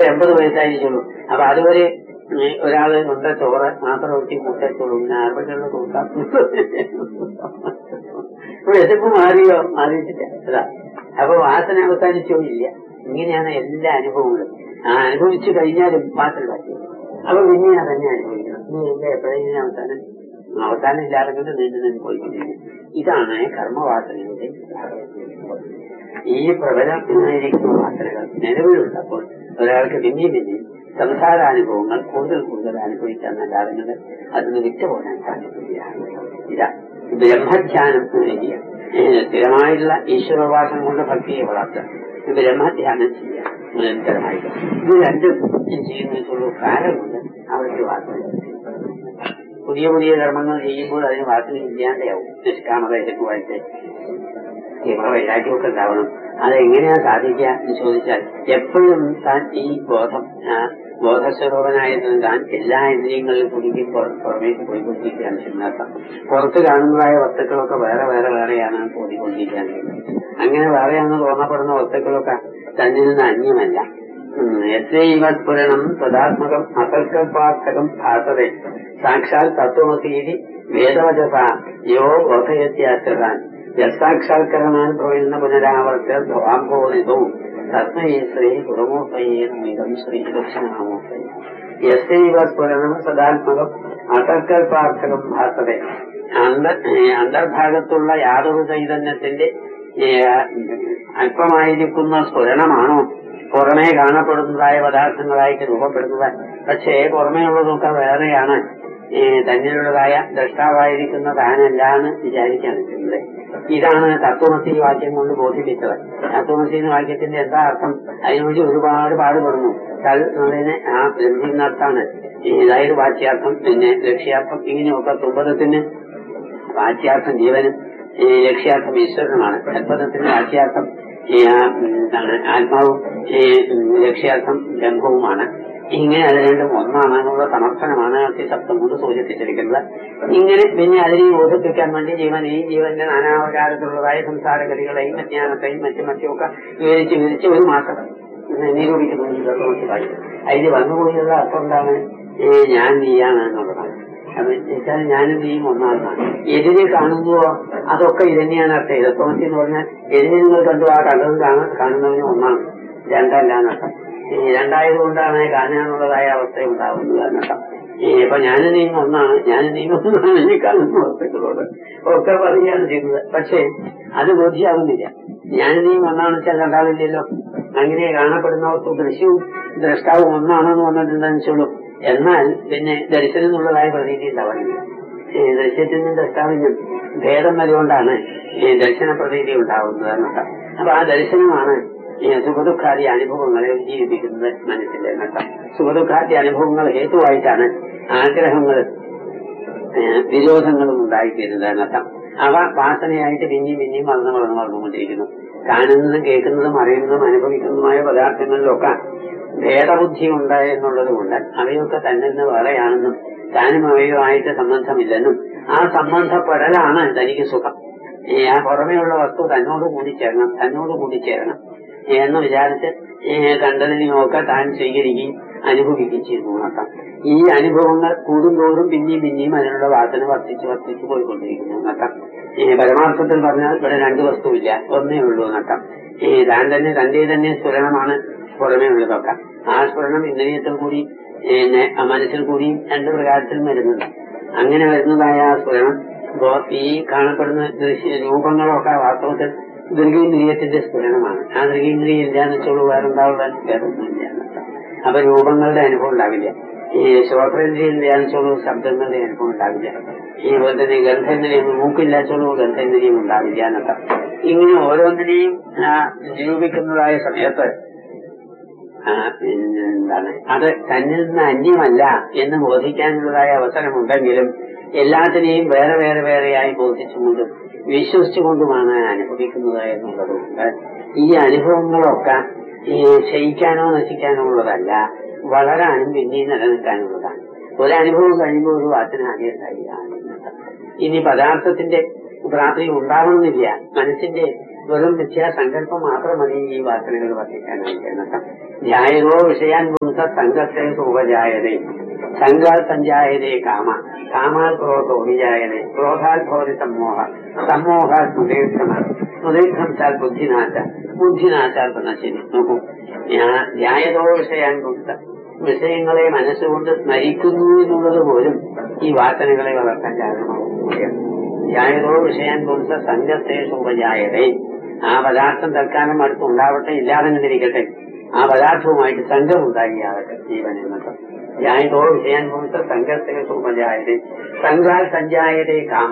എൺപത് വയസ്സായിരിക്കുള്ളൂ അപ്പൊ അതുവരെ ഉം, ഒരാള് കൊണ്ട ചോറ് മാത്രം ഒട്ടി കൂട്ടത്തുള്ളൂ പിന്നെ ആർക്കൊക്കെയുള്ള കൂട്ടാം ഇപ്പൊ വിശപ്പ് മാറിയോ മാറിയിട്ടില്ല അതാ അപ്പൊ വാസന അവസാനിച്ചോ ഇല്ല ഇങ്ങനെയാണ് എല്ലാ അനുഭവങ്ങളും ആ അനുഭവിച്ചു കഴിഞ്ഞാലും വാസന പറ്റും അപ്പൊ പിന്നെ അതന്നെ അനുഭവിക്കണം ഇനി ഇല്ല എപ്പോഴെങ്കിലും അവസാനം അവസാനം ഇല്ലാതെങ്കിലും നീണ്ടു നിന്ന് പോയിക്കൊണ്ടിരിക്കും ഇതാണ് കർമ്മവാസനയുടെ ഈ പ്രബലമായിരിക്കുന്ന വാസനകൾ നിലവിലുള്ളപ്പോൾ ഒരാൾക്ക് പിന്നെയും പിന്നെയും സംസാരാനുഭവങ്ങൾ കൂടുതൽ കൂടുതൽ അനുഭവിക്കാൻ നല്ലാതെ അതിന് വിട്ടുപോകാൻ സാധിക്കില്ല ഇതാ ബ്രഹ്മധ്യാനം ചെയ്യുക ഏഹ് സ്ഥിരമായിട്ടുള്ള ഈശ്വരോപാസനം കൊണ്ട് ഭക്തിയെ വളർത്തുക ബ്രഹ്മധ്യാനം ചെയ്യുക നിരന്തരമായിട്ട് ഇത് രണ്ടും ചെയ്യുന്നതിനുള്ള കാലമുണ്ട് അവർക്ക് വാസന പുതിയ പുതിയ കർമ്മങ്ങൾ ചെയ്യുമ്പോൾ അതിന് വാസന ഇല്ലാതെയാവും നിഷ്കാമത ഹേതുവായിട്ട് തീവ്ര വൈരാഗ്യമൊക്കെ ഉണ്ടാവണം അതെങ്ങനെയാ സാധിക്കുക എന്ന് ചോദിച്ചാൽ എപ്പോഴും താൻ ഈ ബോധം ആ ബോധസ്വരൂപനായിരുന്ന താൻ എല്ലാ ഇന്ദ്രിയങ്ങളിലും കുടുങ്ങി പുറ- പുറമേക്ക് പോയിക്കൊണ്ടിരിക്കുകയാണ് ചെയ്യുന്നർത്ഥം പുറത്ത് കാണുന്നതായ വസ്തുക്കളൊക്കെ വേറെ വേറെ വേറെയാണ് പോയിക്കൊണ്ടിരിക്കാൻ അങ്ങനെ വേറെയാണെന്ന് തോന്നപ്പെടുന്ന വസ്തുക്കളൊക്കെ തന്നിൽ നിന്ന് അന്യമല്ല ഉം, യത്രൈവ സ്ഫുരണം തദാത്മകം അസൽക്കൽപാർത്ഥകം ഭാസതേ സാക്ഷാൽ തത്വമസീതി വേദവചസ യോ ബോധയത്യാശ്രതാൻ യസാക്ഷാത്കരണാനുഭവിക്കുന്ന പുനരാവർത്ത ഭവാംഭോദിതവും തസ്മൈ ശ്രീ ഗുരുമൂർത്തയേതം ശ്രീ ദക്ഷിണാമൂർത്തയെ യസ്യൈവ സ്ഫുരണം സദാത്മകം അസൽക്കൽപാർത്ഥകം ഭാസതേ അന്തർ അന്തർഭാഗത്തുള്ള യാതൊരു ചൈതന്യത്തിന്റെ ഏ, അല്പമായിരിക്കുന്ന സ്ഫുരണമാണോ പുറമേ കാണപ്പെടുന്നതായ പദാർത്ഥങ്ങളായിട്ട് രൂപപ്പെടുന്നത് പക്ഷേ പുറമേ ഉള്ളതൊക്കെ വേറെയാണ് ഏ, തന്നിലുള്ളതായ ദ്രഷ്ടാവായിരിക്കുന്ന താനല്ല എന്ന് വിചാരിക്കാൻ പറ്റുന്നത് ഇതാണ് തത്വമസി വാക്യം കൊണ്ട് ബോധിപ്പിച്ചത് തത്വമസി എന്ന വാക്യത്തിന്റെ എന്താ അർത്ഥം അതിനുവേണ്ടി ഒരുപാട് പാടുപെടുന്നു തൽ എന്നതിന് ആ ബ്രഹ്മിനർത്ഥാണ് അതായത് വാച്യാർത്ഥം പിന്നെ ലക്ഷ്യാർത്ഥം ഇങ്ങനെയൊക്കെ തുമ്പതത്തിന് വാച്യാർത്ഥം ജീവനും ഈ ലക്ഷ്യാർത്ഥം ഈശ്വരനുമാണ് അത്ഭുതത്തിന് വാച്യാർത്ഥം ഈ ആ, ഉം, എന്താണ് ആത്മാവും ഈ ഉം, ലക്ഷ്യാർത്ഥം ബ്രഹ്മവുമാണ് ഇങ്ങനെ അത് രണ്ടും ഒന്നാണെന്നുള്ള സമർത്ഥനമാണ് സപ്തം കൊണ്ട് സൂചിപ്പിച്ചിരിക്കുന്നത് ഇങ്ങനെ പിന്നെ അതിനെ ബോധിപ്പിക്കാൻ വേണ്ടി ജീവൻ ഈ ജീവന്റെ നാനാപ്രകാരത്തിലുള്ളതായ സംസാരഗതികളെയും അജ്ഞാനത്തെയും മറ്റും മറ്റുമൊക്കെ വിവരിച്ച് വിവരിച്ച് ഒരു മാസം നിരൂപിക്കുന്നു ഈ തത്വമസിവായി അതിന് വന്നുപോയുള്ള അർത്ഥം എന്താണ് ഏ, ഞാൻ നീയാണ് എന്നുള്ളതാണ് അത് വെച്ചാൽ ഞാനും നീയും ഒന്നാണെന്നാണ് എതിരെ കാണുന്നുവോ അതൊക്കെ ഇതന്നെയാണ് അർത്ഥം ഇതത്വമസി എന്ന് പറഞ്ഞാൽ എതിരെ നിങ്ങൾ കണ്ടു ആ കണ്ടത് കാണ- കാണുന്നവന് ഒന്നാണ് രണ്ടല്ല എന്നർത്ഥം ഈ രണ്ടായതുകൊണ്ടാണ് കാണാനുള്ളതായ അവസ്ഥ ഉണ്ടാവുന്നത് എന്നർത്ഥം ഈ ഇപ്പൊ ഞാനും നീയും ഒന്നാണ് ഞാനും നീയും ഒന്നാണ് ഈ കാണുന്ന വസ്തുക്കളോട് ഒക്കെ പറയുകയാണ് ചെയ്യുന്നത് പക്ഷേ അത് ബോധ്യാവുന്നില്ല ഞാനും നീയും ഒന്നാണ് വെച്ചാൽ രണ്ടാളില്ലല്ലോ അങ്ങനെ കാണപ്പെടുന്ന വസ്തു ദൃശ്യവും ദ്രഷ്ടാവും ഒന്നാണെന്ന് പറഞ്ഞിട്ടുണ്ടെന്ന് വെച്ചോളൂ എന്നാൽ പിന്നെ ദർശനം എന്നുള്ളതായ പ്രതീതി ഉണ്ടാവാനില്ല ഈ ദൃശ്യത്തിനും ദ്രഷ്ടാവിനും ഭേദം വന്നുകൊണ്ടാണ് ഈ ദർശന പ്രതീതി ഉണ്ടാവുന്നത് എന്നർത്ഥം അപ്പൊ ആ ദർശനമാണ് ഈ സുഖദുഃഖാദി അനുഭവങ്ങളെ ജീവിപ്പിക്കുന്നത് മനസ്സിന്റെ എന്നർത്ഥം സുഖദുഃഖാദി അനുഭവങ്ങൾ ഹേതുവായിട്ടാണ് ആഗ്രഹങ്ങൾ ഏഹ് വിരോധങ്ങളും ഉണ്ടായിത്തീരുന്നത് എന്നർത്ഥം അവ വാസനയായിട്ട് പിന്നെയും പിന്നെയും വളർന്നു വളർന്നു വളർന്നുകൊണ്ടിരിക്കുന്നു കാണുന്നതും കേൾക്കുന്നതും അറിയുന്നതും അനുഭവിക്കുന്നതുമായ പദാർത്ഥങ്ങളിലൊക്കെ ഭേദബുദ്ധി ഉണ്ട് എന്നുള്ളത് കൊണ്ട് അവയൊക്കെ തന്നിൽ നിന്ന് വേറെയാണെന്നും താനും അവയുമായിട്ട് സംബന്ധമില്ലെന്നും ആ സംബന്ധപ്പെടലാണ് തനിക്ക് സുഖം ഈ ആ പുറമേയുള്ള വസ്തു തന്നോട് കൂടി ചേരണം തന്നോട് കൂടി ചേരണം എന്ന് വിചാരിച്ച് ഈ കണ്ടതിനെയൊക്കെ താൻ സ്വീകരിക്കുകയും അനുഭവിക്കുകയും ചെയ്തു നോക്കാം ഈ അനുഭവങ്ങൾ കൂടുന്തോറും പിന്നെയും പിന്നെയും അതിനുള്ള വാസന വർദ്ധിച്ച് വർദ്ധിച്ചു പോയിക്കൊണ്ടിരിക്കുന്നു നോക്കാം ഈ പരമാർത്ഥത്തിൽ പറഞ്ഞാൽ ഇവിടെ രണ്ടു വസ്തുവില്ല ഒന്നേ ഉള്ളൂ നോക്കാം ഈ താൻ തന്നെ തന്റെ തന്നെ സ്ഫുരണമാണ് പുറമേ ഉള്ളതൊക്കെ ആ സ്ഫുരണം ഇന്ദ്രിയത്തിൽ കൂടി പിന്നെ ആ മനസ്സിൽ കൂടിയും രണ്ട് പ്രകാരത്തിലും വരുന്നുണ്ട് അങ്ങനെ വരുന്നതായ ആ സ്ഫുരണം ഇപ്പോ ഈ കാണപ്പെടുന്ന ദൃശ്യ രൂപങ്ങളൊക്കെ വാസ്തവത്തിൽ ദൃഗീന്ദ്രിയത്തിന്റെ സ്ഫുരണമാണ് ആ ദൃഗീന്ദ്രിയം ഇല്ലാന്ന് വെച്ചോളൂ വേറെ ഉണ്ടാവാൻ വേറൊന്നുമില്ല എന്നർത്ഥം. അപ്പൊ രൂപങ്ങളുടെ അനുഭവം ഉണ്ടാവില്ല ഈ ശ്രോത്രേന്ദ്രിയം ഇല്ലാന്ന് വെച്ചോളൂ ശബ്ദങ്ങളുടെ അനുഭവം ഉണ്ടാവില്ല ഈ പോലെ തന്നെ ഗന്ധേന്ദ്രിയം മൂക്കില്ലാച്ചോളൂ ഗന്ധേന്ദ്രിയം ഉണ്ടാവില്ല എന്നർത്ഥം ഇങ്ങനെ ഓരോന്നിനെയും ആ, നിരൂപിക്കുന്നതായ സമയത്ത് ആ, പിന്നെ എന്താണ് അത് തന്നിൽ നിന്ന് അന്യമല്ല എന്ന് ബോധിക്കാനുള്ളതായ അവസരമുണ്ടെങ്കിലും എല്ലാത്തിനെയും വേറെ വേറെ വേറെയായി ബോധിച്ചുകൊണ്ടും വിശ്വസിച്ചുകൊണ്ടുമാണ് അനുഭവിക്കുന്നത് എന്നുള്ളതുകൊണ്ട് ഈ അനുഭവങ്ങളൊക്കെ ഈ ക്ഷയിക്കാനോ നശിക്കാനോ ഉള്ളതല്ല വളരാനും പിന്നെയും നിലനിൽക്കാനുള്ളതാണ് ഒരനുഭവം കഴിയുമ്പോൾ ഒരു വാസന ആദ്യം ഉണ്ടായില്ല ഇനി പദാർത്ഥത്തിന്റെ പ്രാപ്തി ഉണ്ടാവണമെന്നില്ല മനസ്സിന്റെ വെറും മിഥ്യാസങ്കല്പം മാത്രം മതി ഈ വാസനകൾ വർദ്ധിക്കാനായിട്ട് എന്നർത്ഥം ധ്യായതോ വിഷയാൻ പുംസ സംഘത്തെ ഉപജായതേ സംഘാൽ സഞ്ജായതേ കാമ കാമാൽ ക്രോധോ വിജായതേ ക്രോധാൽ ഭവതി സമ്മോഹ സമ്മോഹാൽ സ്മൃതീക്ഷണ സ്മൃതീക്ഷണത്താൽ ബുദ്ധിനാശ ബുദ്ധിനാശാൽ നശിനി നോക്കൂ ഞാൻ ധ്യായതോ വിഷയാൻ പുംസ വിഷയങ്ങളെ മനസ്സുകൊണ്ട് സ്മരിക്കുന്നു എന്നുള്ളത് പോലും ഈ വാസനകളെ വളർത്താൻ കാരണമാകുകയാണ് ധ്യായതോ വിഷയാൻ പുംസ സംഘത്തേഷു ഉപജായതേ ആ പദാർത്ഥം തൽക്കാലം അടുത്ത് ഉണ്ടാവട്ടെ ഇല്ലാതെ കണ്ടിരിക്കട്ടെ ആ പദാർത്ഥവുമായിട്ട് സംഘം ഉണ്ടാകിയാകട്ടെ ജീവൻ എന്നൊക്കെ ധ്യായതോ വിഷയാൻ പുംസ സംഘത്തേഷു ഉപജായതേ സംഘാൽ സഞ്ജായതേ കാമ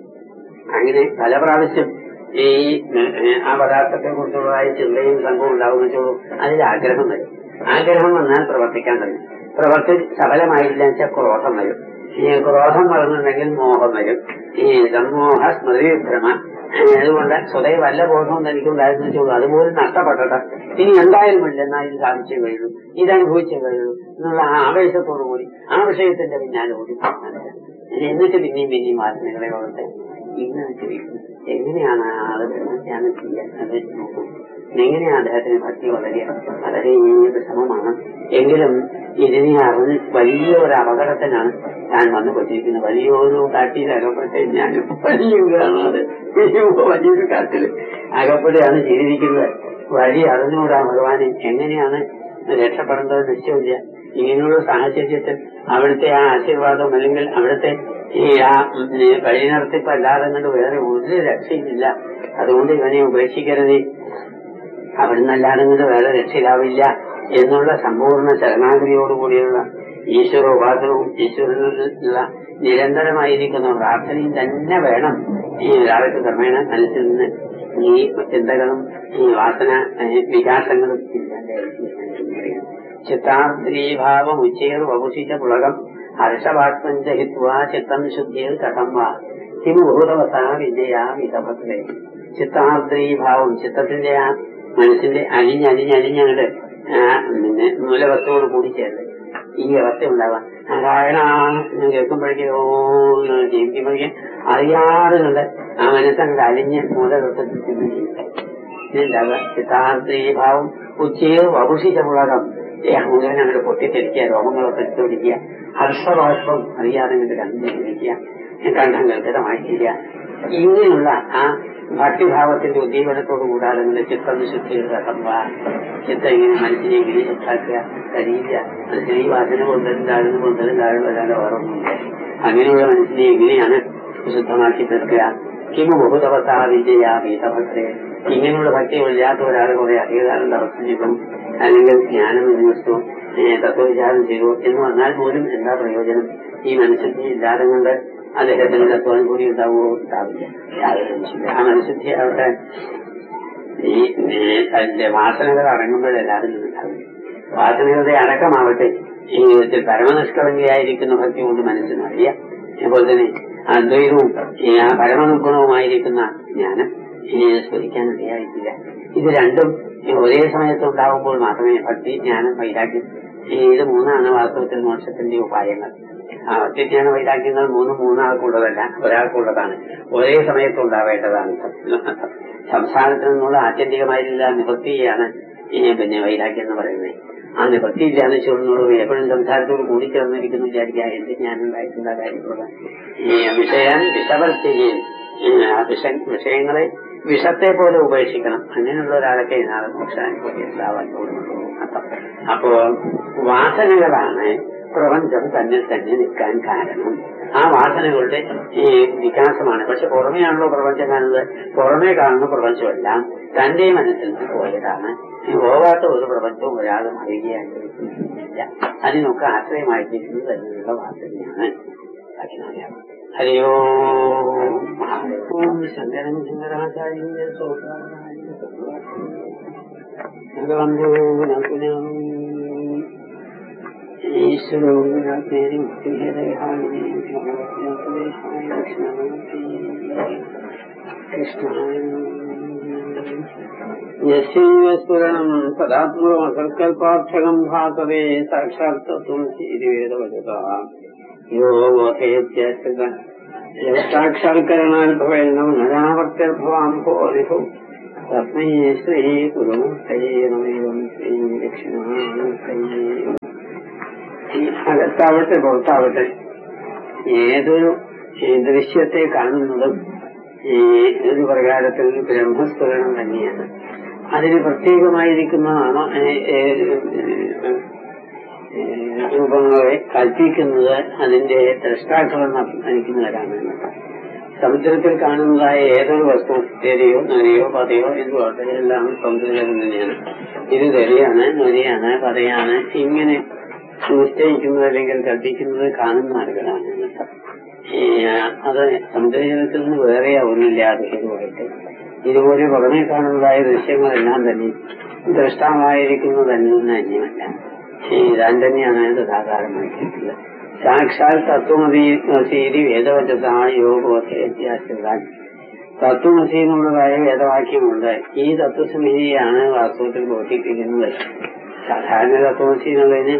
അങ്ങനെ പല പ്രാവശ്യം ഈ ഏഹ്, ആ പദാർത്ഥത്തെ കുറിച്ചുള്ളതായ ചിന്തയും സംഘവും ഉണ്ടാകുന്ന വെച്ചോളൂ അതിൽ ആഗ്രഹം വരും ആഗ്രഹം വന്നാൽ പ്രവർത്തിക്കാൻ തുടങ്ങും പ്രവർത്തി സഫലമായില്ല വെച്ചാൽ ക്രോധം വരും ഈ ക്രോധം വരുന്നുണ്ടെങ്കിൽ മോഹം വരും ഈ സമ്മോഹ സ്മൃതി ഭ്രമ ഏഹ്, അതുകൊണ്ട് സ്വതേ വല്ല ബോധവും തനിക്കുണ്ടായിരുന്നു വെച്ചോളൂ അതുപോലും നഷ്ടപ്പെട്ടത് ഇനി എന്തായാലും ഇല്ല എന്നാൽ ഇത് സാധിച്ചേ കഴിയൂ ഇത് അനുഭവിച്ചേ കഴിയൂ എന്നുള്ള ആ ആവേശത്തോടു കൂടി ആ വിഷയത്തിന്റെ പിന്നാലെ ഓടി നടക്കുക. എന്നിട്ട് പിന്നെയും പിന്നെയും വാസനകളെ വളർത്തെ ഇന്ന് ചോദിക്കും എങ്ങനെയാണ് ആ ആള് ബ്രഹ്മജ്ഞാനം ചെയ്യാൻ അത് നോക്കും എങ്ങനെയാണ് അദ്ദേഹത്തിന് ഭക്തി വളരെ വളരെ വിഷമമാണ് എങ്കിലും ഇതിനെ അറിഞ്ഞ് വലിയ ഒരു അപകടത്തിനാണ് താൻ വന്നു കൊച്ചിരിക്കുന്നത് വലിയൊരു കാട്ടിൽ അകപ്പെട്ട് ഞാൻ വലിയ കാണാതെ വലിയൊരു കാട്ടിൽ അകപ്പെടുകയാണ് ചെയ്തിരിക്കുന്നത് വഴി അറിഞ്ഞുകൂടാ ഭഗവാനെ എങ്ങനെയാണ് രക്ഷപ്പെടേണ്ടത് നിശ്ചയമില്ല ഇങ്ങനെയുള്ള സാഹചര്യത്തിൽ അവിടുത്തെ ആ ആശീർവാദം അല്ലെങ്കിൽ അവിടുത്തെ ഈ ആ വഴി നടത്തിപ്പ് അല്ലാതെ കൊണ്ട് വേറെ ഒരു രക്ഷയുമില്ല അതുകൊണ്ട് ഇവനെ ഉപേക്ഷിക്കരുത് അവിടുന്ന് അല്ലാതെ കൊണ്ട് വേറെ രക്ഷയിലാവില്ല എന്നുള്ള സമ്പൂർണ്ണ ശരണാഗതിയോടുകൂടിയുള്ള ഈശ്വര ഉപാസനവും ഈശ്വരനുള്ള നിരന്തരമായിരിക്കുന്ന പ്രാർത്ഥനയും തന്നെ വേണം ഈ ഒരാൾക്ക് ക്രമേണ മനസ്സിൽ നിന്ന് ഈ ചിന്തകളും ഈ വാസന ഏഹ്, വികാസങ്ങളും ഇല്ലാണ്ടായിരിക്കും ചിത്താന്ത്രീഭാവം ഉച്ചേർ വപുഷിച്ച പുളകം ഹർഷവാത്മഞ്ച ഹിത്വാ ചിത്തം ശുദ്ധിയിൽ കഥം വാ കിമുഭൂതവസാ വിജയാ വിതഭദ്രേ ചിത്താന്ത്രീഭാവം ചിത്തത്തിന്റെ ആ മനസ്സിന്റെ അലിഞ്ഞലിഞ്ഞലിഞ്ഞങ്ങട് പിന്നെ മൂലവസ്തുവോട് കൂടി ചേർന്ന് ഈ അവസ്ഥ ഉണ്ടാവാം നാരായണ എന്ന് കേൾക്കുമ്പോഴേക്കോ ജീവിക്കുമ്പോഴേക്കും അറിയാതെ കണ്ട് ആ മനസ്സങ്ങട് അലിഞ്ഞ് മൂലവൃത്തത്തിൽ ചെന്ന് ജീവിക്കാം ഇതുണ്ടാവുക ചിത്താന്ത്രീഭാവം ഉച്ചയിൽ വപുഷിച്ച പുളകം ദേഹം മുഴുവൻ അങ്ങോട്ട് പൊട്ടിത്തെറിക്കുക രോമങ്ങളൊക്കെ എടുത്തു പിടിക്കുക ഹർഷബാഷ്പം അറിയാതെ അങ്ങോട്ട് കണ്ടിരിക്കുക കണ്ഠം ഗർഭിതമായിട്ടില്ല ഇങ്ങനെയുള്ള ആ ഭക്തിഭാവത്തിന്റെ ഉദ്ദീപനത്തോട് കൂടാതെ അങ്ങനെ ചിത്തം ശുദ്ധിയുടെ സംഭവ ചിത്തം ഇങ്ങനെ മനസ്സിനെ ഇങ്ങനെ ശുദ്ധാക്കുക കഴിയില്ല മനസ്സിനെ ഈ വാസന കൊണ്ടതും താഴ്ന്നു കൊണ്ടതും താഴ്ന്നു വരാതെ ഓർമ്മയില്ല അങ്ങനെയുള്ള മനസ്സിനെ എങ്ങനെയാണ് ശുദ്ധമാക്കി തീർക്കുക കിമു ബഹുതപത്താ വിജയ വീതഭക്തരെ ഇങ്ങനെയുള്ള ഭക്തികളില്ലാത്ത ഒരാൾ കുറെ അധികകാലം തപസ് ചെയ്തു അല്ലെങ്കിൽ ജ്ഞാനം അന്വേഷിച്ചു തത്വവിചാരം ചെയ്തു എന്ന് പറഞ്ഞാൽ പോലും എന്താ പ്രയോജനം ഈ മനഃശുദ്ധി ഇല്ലാതെ കൊണ്ട് അദ്ദേഹത്തിന് തത്വാനുഭൂതി ഉണ്ടാവുമോ ഉണ്ടാവില്ല യാതൊരു സംശയമില്ല. ആ മനഃശുദ്ധി അവിടെ ഈ ഈ തന്റെ വാസനകൾ അടങ്ങുമ്പോഴെല്ലാവരും ഉണ്ടാവില്ല വാസനകളുടെ അടക്കമാവട്ടെ ഈ വിധത്തിൽ പരമനിഷ്കളങ്കയായിരിക്കുന്ന ഭക്തി കൊണ്ട് മനസ്സിനറിയാം അതുപോലെ തന്നെ അദ്വൈതവും ഈ ആ പരമനിർഗുണവുമായിരിക്കുന്ന ജ്ഞാനം ഇനി സ്മരിക്കാൻ ഇടയായിട്ടില്ല ഇത് രണ്ടും ഈ ഒരേ സമയത്ത് ഉണ്ടാകുമ്പോൾ മാത്രമേ ഭക്തി ജ്ഞാനം വൈരാഗ്യം ഈ ഇത് മൂന്നാണ് വാസ്തവത്തിൽ മോക്ഷത്തിന്റെ ഉപായങ്ങൾ ആ ഭക്തിജ്ഞാന വൈരാഗ്യങ്ങൾ മൂന്നും മൂന്നാൾക്കുള്ളതല്ല ഒരാൾക്കുള്ളതാണ് ഒരേ സമയത്ത് ഉണ്ടാവേണ്ടതാണ് സംസാരത്തിൽ നിന്നുള്ള ആത്യന്തികമായിട്ടുള്ള നിവൃത്തിയാണ് ഈ പിന്നെ വൈരാഗ്യം എന്ന് പറയുന്നത് ആ നിവൃത്തി ഇല്ലാന്ന് ചൊല്ലുന്നുള്ളൂ എപ്പോഴും സംസാരത്തോട് കൂടിച്ചേർന്നിരിക്കുന്നു വിചാരിക്കുക എന്ത് ഞാനുണ്ടായിട്ടുള്ള കാര്യമുള്ള ഈ വിഷയം വിഷവർത്തിക്കുകയും ഈ ആ വിഷ വിഷയങ്ങളെ വിഷത്തെ പോലെ ഉപേക്ഷിക്കണം അങ്ങനെയുള്ള ഒരാളൊക്കെ നാളെ മോക്ഷാനുഭൂതി ഉണ്ടാവാൻ പോകുന്നുള്ളൂ അർത്ഥം അപ്പോ വാസനകളാണ് പ്രപഞ്ചം തന്നെ തന്നെ നിൽക്കാൻ കാരണം ആ വാസനകളുടെ ഈ വികാസമാണ് പക്ഷെ പുറമേയാണല്ലോ പ്രപഞ്ചം കാണുന്നത് പുറമേ കാണുന്ന പ്രപഞ്ചമെല്ലാം തന്റെ മനസ്സിൽ നിന്ന് പോയതാണ് ഈ പോകാത്ത ഒരു പ്രപഞ്ചവും ഒരാളും അറിയുകയായിട്ടില്ല അതിനൊക്കെ ആശ്രയമായിട്ടിരിക്കുന്നത് തന്നെയുള്ള വാസനയാണ് അതിനറിയാം ഹരിയോ ഓം ശങ്കരൻ ശങ്കരാചാര്യ ഭഗവന്തോ പുനഃ ഈശ്വരോ വിരാജ്ഞേരി മുക്തിഹേതഹാനി ഭഗവത്യാസദേശായ ദക്ഷിണമൂർത്തി കൃഷ്ണായ യശൈവ സ്ഫുരണം സദാത്മകൽപ്പാർത്ഥകം ഭാസവേ സാക്ഷാത്വം ശ്രീവേദവചത യോ ബോധയത്യസ്ഥിത സാക്ഷാത്കരണാത്ഭവേണം നരാവർത്തിർഭവാം ഭോരിഭു തസ്മൈ ശ്രീ ഗുരുമൂർത്തയേ നമേവം ശ്രീ ദക്ഷിണാമൂർത്തയേ ഈ അകത്താവട്ടെ പുറത്താവട്ടെ ഏതൊരു ഈ ദൃശ്യത്തെ കാണുന്നതും ഈ ഒരു പ്രകാരത്തിൽ ബ്രഹ്മസ്ഫുരണം തന്നെയാണ് അതിന് പ്രത്യേകമായിരിക്കുന്നതാണ് ഏ- ഏ- ഏ, രൂപങ്ങളെ കൽപ്പിക്കുന്നത് അതിന്റെ ദ്രഷ്ടാക്കളെന്ന് അഭിമാനിക്കുന്നവരാണ് സമുദ്രത്തിൽ കാണുന്നതായ ഏതൊരു വസ്തു തെരയോ നരയോ പതയോ എന്തുമാട്ടെ എല്ലാം സമുദ്രത്തിൽ തന്നെയാണ് ഇത് തെരയാണ് നൊരയാണ് പതയാണ് ഇങ്ങനെ നിശ്ചയിക്കുന്നത് അല്ലെങ്കിൽ കൽപ്പിക്കുന്നത് കാണുന്ന ആളുകളാണ് എന്നർത്ഥം. ഈ, അത് സമുദ്രജലത്തിൽ നിന്ന് വേറെ ഒന്നില്ലാതെ ഇതുമായിട്ട് ഇതുപോലെ പുറമേ കാണുന്നതായ ദൃശ്യങ്ങളെല്ലാം തന്നെ ദ്രഷ്ടാവായിരിക്കുന്നതിൽ നിന്ന് അന്യമല്ല ഈ താൻ തന്നെയാണ് യഥാകാരമായിട്ടുള്ളത് സാക്ഷാൽ തത്വമതി മസീതി വേദവചതായ യോഗോധ്യാസിതാൻ തത്വമസി എന്നുള്ളതായ വേദവാക്യമുണ്ട് ഈ തത്വസമിതിയാണ് വാസ്തവത്തിൽ ബോധിപ്പിക്കുന്നത് സാധാരണ തത്വമസി എന്നുള്ളതിന്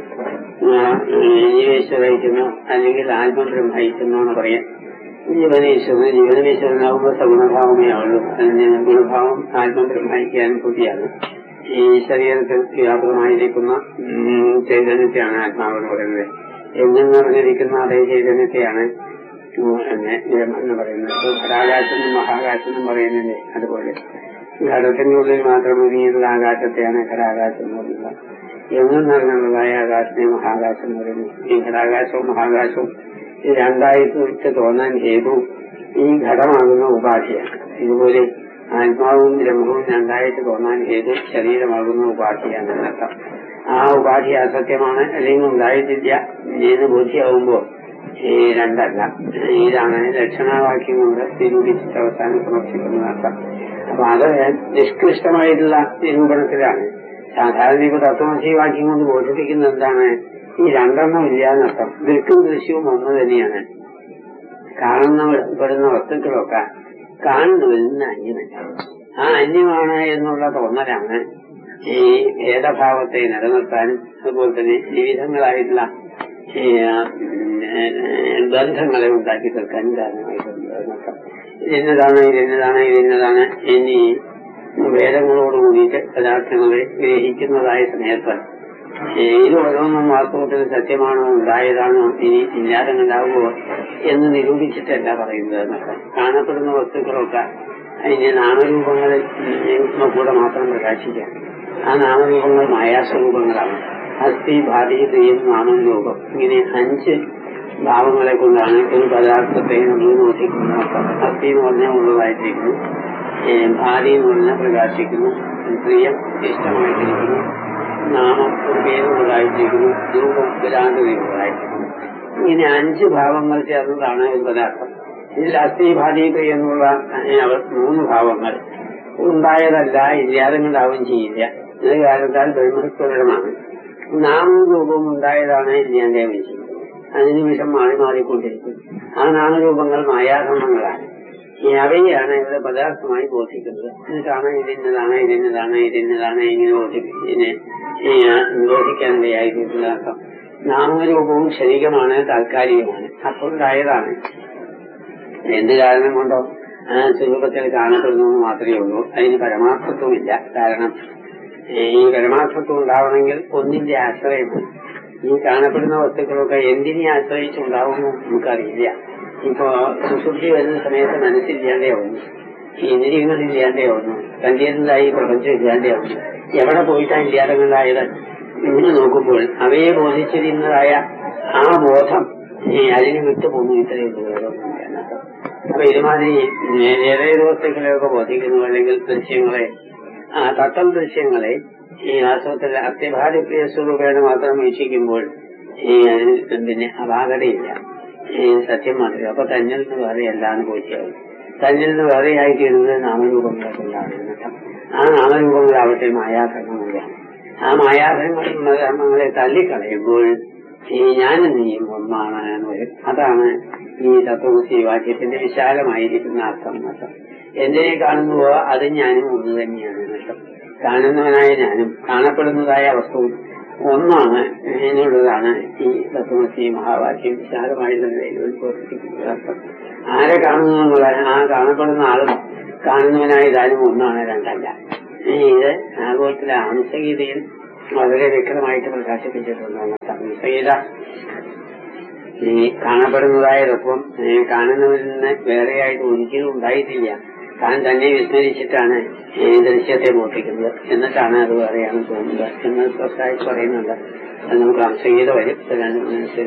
ജീവേശ്വരയിക്കുന്നു അല്ലെങ്കിൽ ആത്മബ്രഹ്മയിക്കുന്നു എന്ന് പറയാം ജീവനീശ്വരന് ജീവനീശ്വരനാകുമ്പോൾ സഗുണഭാവമേ ആവുള്ളൂ അതിന് ഗുണഭാവം ആത്മബ്രഹ്മയ്ക്ക് അനുഭൂതിയാണ് ഈ ശരീരത്തിൽ വ്യാപകമായിരിക്കുന്ന ഉം, ചൈതന്യത്തെയാണ് ആത്മാവെന്ന് പറയുന്നത് എന്നും നിറഞ്ഞിരിക്കുന്ന അതേ ചൈതന്യത്തെയാണ് ഉം, പിന്നെ ബ്രഹ്മം എന്ന് പറയുന്നത് ഇപ്പൊ ഘടാകാശം എന്നും മഹാകാശം എന്നും പറയുന്നില്ലേ അതുപോലെ ഘടത്തിന്റെ ഉള്ളിൽ മാത്രം ഒതുങ്ങിയിട്ടുള്ള ആകാശത്തെയാണ് ഘടാകാശം എന്ന് പറയുന്നത് എന്നും നിറഞ്ഞുള്ളതായ ആകാശത്തെ മഹാകാശം എന്ന് പറയുന്നത് ഈ ഘടാകാശവും മഹാകാശവും ഈ രണ്ടായിട്ട് തോന്നാൻ ഹേതു ഈ ഘടമാകുന്ന ഉപാധിയാണ് ഇതുപോലെ ആത്മാവും ബ്രഹ്മവും രണ്ടായിട്ട് തോന്നാൻ ഹേതു ശരീരമാകുന്ന ഉപാധിയാണ് എന്നർത്ഥം ആ ഉപാധി അസത്യമാണ് അല്ലെങ്കിൽ ഉണ്ടായിട്ടില്ല എന്ന് ബോധ്യമാകുമ്പോൾ ഈ രണ്ടല്ല ഇതാണ് ലക്ഷണവാക്യം കൊണ്ട് നിരൂപിച്ചിട്ട് അവസാനം സമർപ്പിക്കുന്നത് അർത്ഥം അപ്പൊ അത് നിഷ്കൃഷ്ടമായിട്ടുള്ള നിരൂപണത്തിലാണ് സാധാരണ ഇപ്പൊ തത്വമസി വാക്യം കൊണ്ട് ബോധിപ്പിക്കുന്നത് എന്താണ് ഈ രണ്ടെണ്ണം ഇല്ല എന്നർത്ഥം ദൃക്കും ദൃശ്യവും ഒന്ന് തന്നെയാണ് കാണുന്ന പെടുന്ന വസ്തുക്കളൊക്കെ കാണുന്നതിൽ നിന്ന് അന്യമല്ല ആ അന്യമാണ് എന്നുള്ള തോന്നലാണ് ഈ ഭേദഭാവത്തെ നിലനിർത്താനും അതുപോലെ തന്നെ വിവിധങ്ങളായിട്ടുള്ള ഈ, ആ, ഉം, ബന്ധങ്ങളെ ഉണ്ടാക്കി തീർക്കാനും കാരണമായിട്ടുണ്ട് എന്നർത്ഥം. ഇതിന്നതാണ് ഇതിന്നതാണ് ഇതിന്നതാണ് എന്നീ വേദങ്ങളോട് കൂടിയിട്ട് പദാർത്ഥങ്ങളെ ഗ്രഹിക്കുന്നതായ സമയത്ത് ഈ ഇത് ഓരോന്നും വാസ്തവത്തിൽ സത്യമാണോ ഉണ്ടായതാണോ ഇനി ഇല്ലാതെ ഉണ്ടാവുമോ എന്ന് നിരൂപിച്ചിട്ടല്ല പറയുന്നത് എന്നൊക്കെ കാണപ്പെടുന്ന വസ്തുക്കളൊക്കെ അതിന്റെ നാമരൂപങ്ങളിൽ ഉം, കൂടെ മാത്രം പ്രകാശിക്കാം ആ നാമരൂപങ്ങൾ മായാസ്വരൂപങ്ങളാണ് അസ്ഥി ഭാതി ക്രിയം നാമരൂപം ഇങ്ങനെ അഞ്ച് ഭാവങ്ങളെ കൊണ്ടാണ് ഒരു പദാർത്ഥത്തെ നമ്മൾ നോക്കിക്കുന്നത് അസ്ഥി എന്ന് പറഞ്ഞാൽ ഉള്ളതായിട്ടിരിക്കുന്നു ഏ, ഭാതി എന്ന് പറഞ്ഞാൽ പ്രകാശിക്കുന്നു ക്രിയം ഇഷ്ടമായിട്ടിരിക്കുന്നു നാമം ഒരു പേരുള്ളതായിട്ടിരിക്കുന്നു രൂപം വിരാന്തതയുള്ളതായിട്ടിരിക്കുന്നു ഇങ്ങനെ അഞ്ച് ഭാവങ്ങൾ ചേർന്നതാണ് ഒരു പദാർത്ഥം ഇതിൽ അസ്ഥി ഭാതി ക്രിയ എന്നുള്ള ഏ, അവർ മൂന്ന് ഭാവങ്ങൾ ഉണ്ടായതല്ല ഇല്ലാതെ ഉണ്ടാവുകയും ചെയ്യില്ല ഇത് കാരണത്താൽ ബ്രഹ്മസ്വരമാണ് നാമവും രൂപവും ഉണ്ടായതാണ് ഇല്ലാണ്ടാവുകയും ചെയ്യും അതിന് വിഷം മാറി മാറിക്കൊണ്ടിരിക്കും ആ നാമരൂപങ്ങൾ മായാധർമ്മങ്ങളാണ് ഈ അവയെയാണ് ഇവിടെ പദാർത്ഥമായി ബോധിക്കുന്നത് എന്നിട്ടാണ് ഇതിന്നതാണ് ഇതിന്നതാണ് ഇതിന്നതാണ് ഇങ്ങനെ ബോധിപ്പിക്കുന്നത് ഇതിനെ ഈ, ആ, ബോധിക്കാനിടയായിട്ടുള്ള അർത്ഥം നാമരൂപവും ക്ഷണികമാണ് താൽക്കാലികമാണ് അപ്പോൾ ഉണ്ടായതാണ് എന്ത് കാരണം കൊണ്ടോ ആ സ്വരൂപത്തിൽ കാണപ്പെടുന്നു എന്ന് മാത്രമേ ഉള്ളൂ അതിന് പരമാർത്ഥത്വമില്ല കാരണം ഈ പരമാർത്ഥത്വം ഉണ്ടാവണമെങ്കിൽ ഒന്നിന്റെ ആശ്രയം വേണം. ഈ കാണപ്പെടുന്ന വസ്തുക്കളൊക്കെ എന്തിനെ ആശ്രയിച്ചുണ്ടാവുമെന്ന് നമുക്കറിയില്ല ഇപ്പോ സുശുദ്ധി വരുന്ന സമയത്ത് മനസ്സില്ലാണ്ടേ ആവുന്നു ഈ ഇന്ദ്രിയങ്ങളില്ലാണ്ടേ ആവുന്നു കണ്ടിരുന്നതായി പ്രപഞ്ചം ഇല്ലാണ്ടേ ആവുന്നു എവിടെ പോയിട്ടാ ഇല്ലാതങ്ങളായത് ഇങ്ങനെ നോക്കുമ്പോൾ അവയെ ബോധിച്ചിരുന്നതായ ആ ബോധം ഈ അതിന് വിട്ടുപോകുന്നു ഇത്രയും ദൂരമൊന്നുമില്ല എന്നർത്ഥം. അപ്പൊ ഇതുമാതിരി ഏതേത് വസ്തുക്കളെയൊക്കെ ബോധിക്കുന്നു അല്ലെങ്കിൽ ദൃശ്യങ്ങളെ ആ തത്വം ദൃശ്യങ്ങളെ ഈ വാസ്തവത്തിൽ അത്യഭാര്യപ്രിയ സ്വരൂപേണ മാത്രം വീക്ഷിക്കുമ്പോൾ ഈ അതിന് പിന്നെ അപാകതയില്ല ഈ സത്യം മാത്രമേ അപ്പൊ തന്നിൽ നിന്ന് വേറെ എല്ലാം ബോധ്യമാവും തന്നിൽ നിന്ന് വേറെ ആയിത്തീരുന്നത് നാമരൂപങ്ങളെ കൊണ്ടാണ് എന്നർത്ഥം. ആ നാമരൂപങ്ങളാവട്ടെ മായാധർമ്മങ്ങളാണ് ആ മായാധർമ്മങ്ങളെ തള്ളിക്കളയുമ്പോൾ ഈ ഞാനും നീയും ഒന്നാണ് എന്ന് വരും അതാണ് ഈ തത്വമസി വാക്യത്തിന്റെ വിശാലമായിരിക്കുന്ന അർത്ഥം എന്നർത്ഥം എന്തിനെ കാണുന്നുവോ അത് ഞാനും ഒന്ന് തന്നെയാണ് എന്നർത്ഥം കാണുന്നവനായ ഞാനും കാണപ്പെടുന്നതായ വസ്തുവും ഒന്നാണ് ഇതിനുള്ളതാണ് ഈ തത്വമസി മഹാവാക്യം വിശാലമായിട്ടുള്ള നിലയിൽ ഉത്ബോധിപ്പിക്കുന്നത് അർത്ഥം ആരെ കാണുന്നു എന്നുള്ള ആ കാണപ്പെടുന്ന ആളും കാണുന്നവനായ ഇതാനും ഒന്നാണ് രണ്ടല്ല ഈ ഇത് ആഗോളത്തിലെ ആംസഗീതയിൽ വളരെ വ്യക്തമായിട്ട് പ്രകാശിപ്പിച്ചിട്ടുണ്ട് സംസഗീത ഈ കാണപ്പെടുന്നതായ തത്വം ഈ കാണുന്നവരിൽ നിന്ന് വേറെയായിട്ട് ഒരിക്കലും ഉണ്ടായിട്ടില്ല താൻ തന്നെ വിസ്മരിച്ചിട്ടാണ് ഈ ദൃശ്യത്തെ മോഷ്ടിക്കുന്നത് എന്നിട്ടാണ് അത് വേറെയാണ് തോന്നുന്നത് എന്ന് സ്വസ്ഥായിട്ട് പറയുന്നുണ്ട് അത് നമുക്ക് അംസഗീത വരും രണ്ട്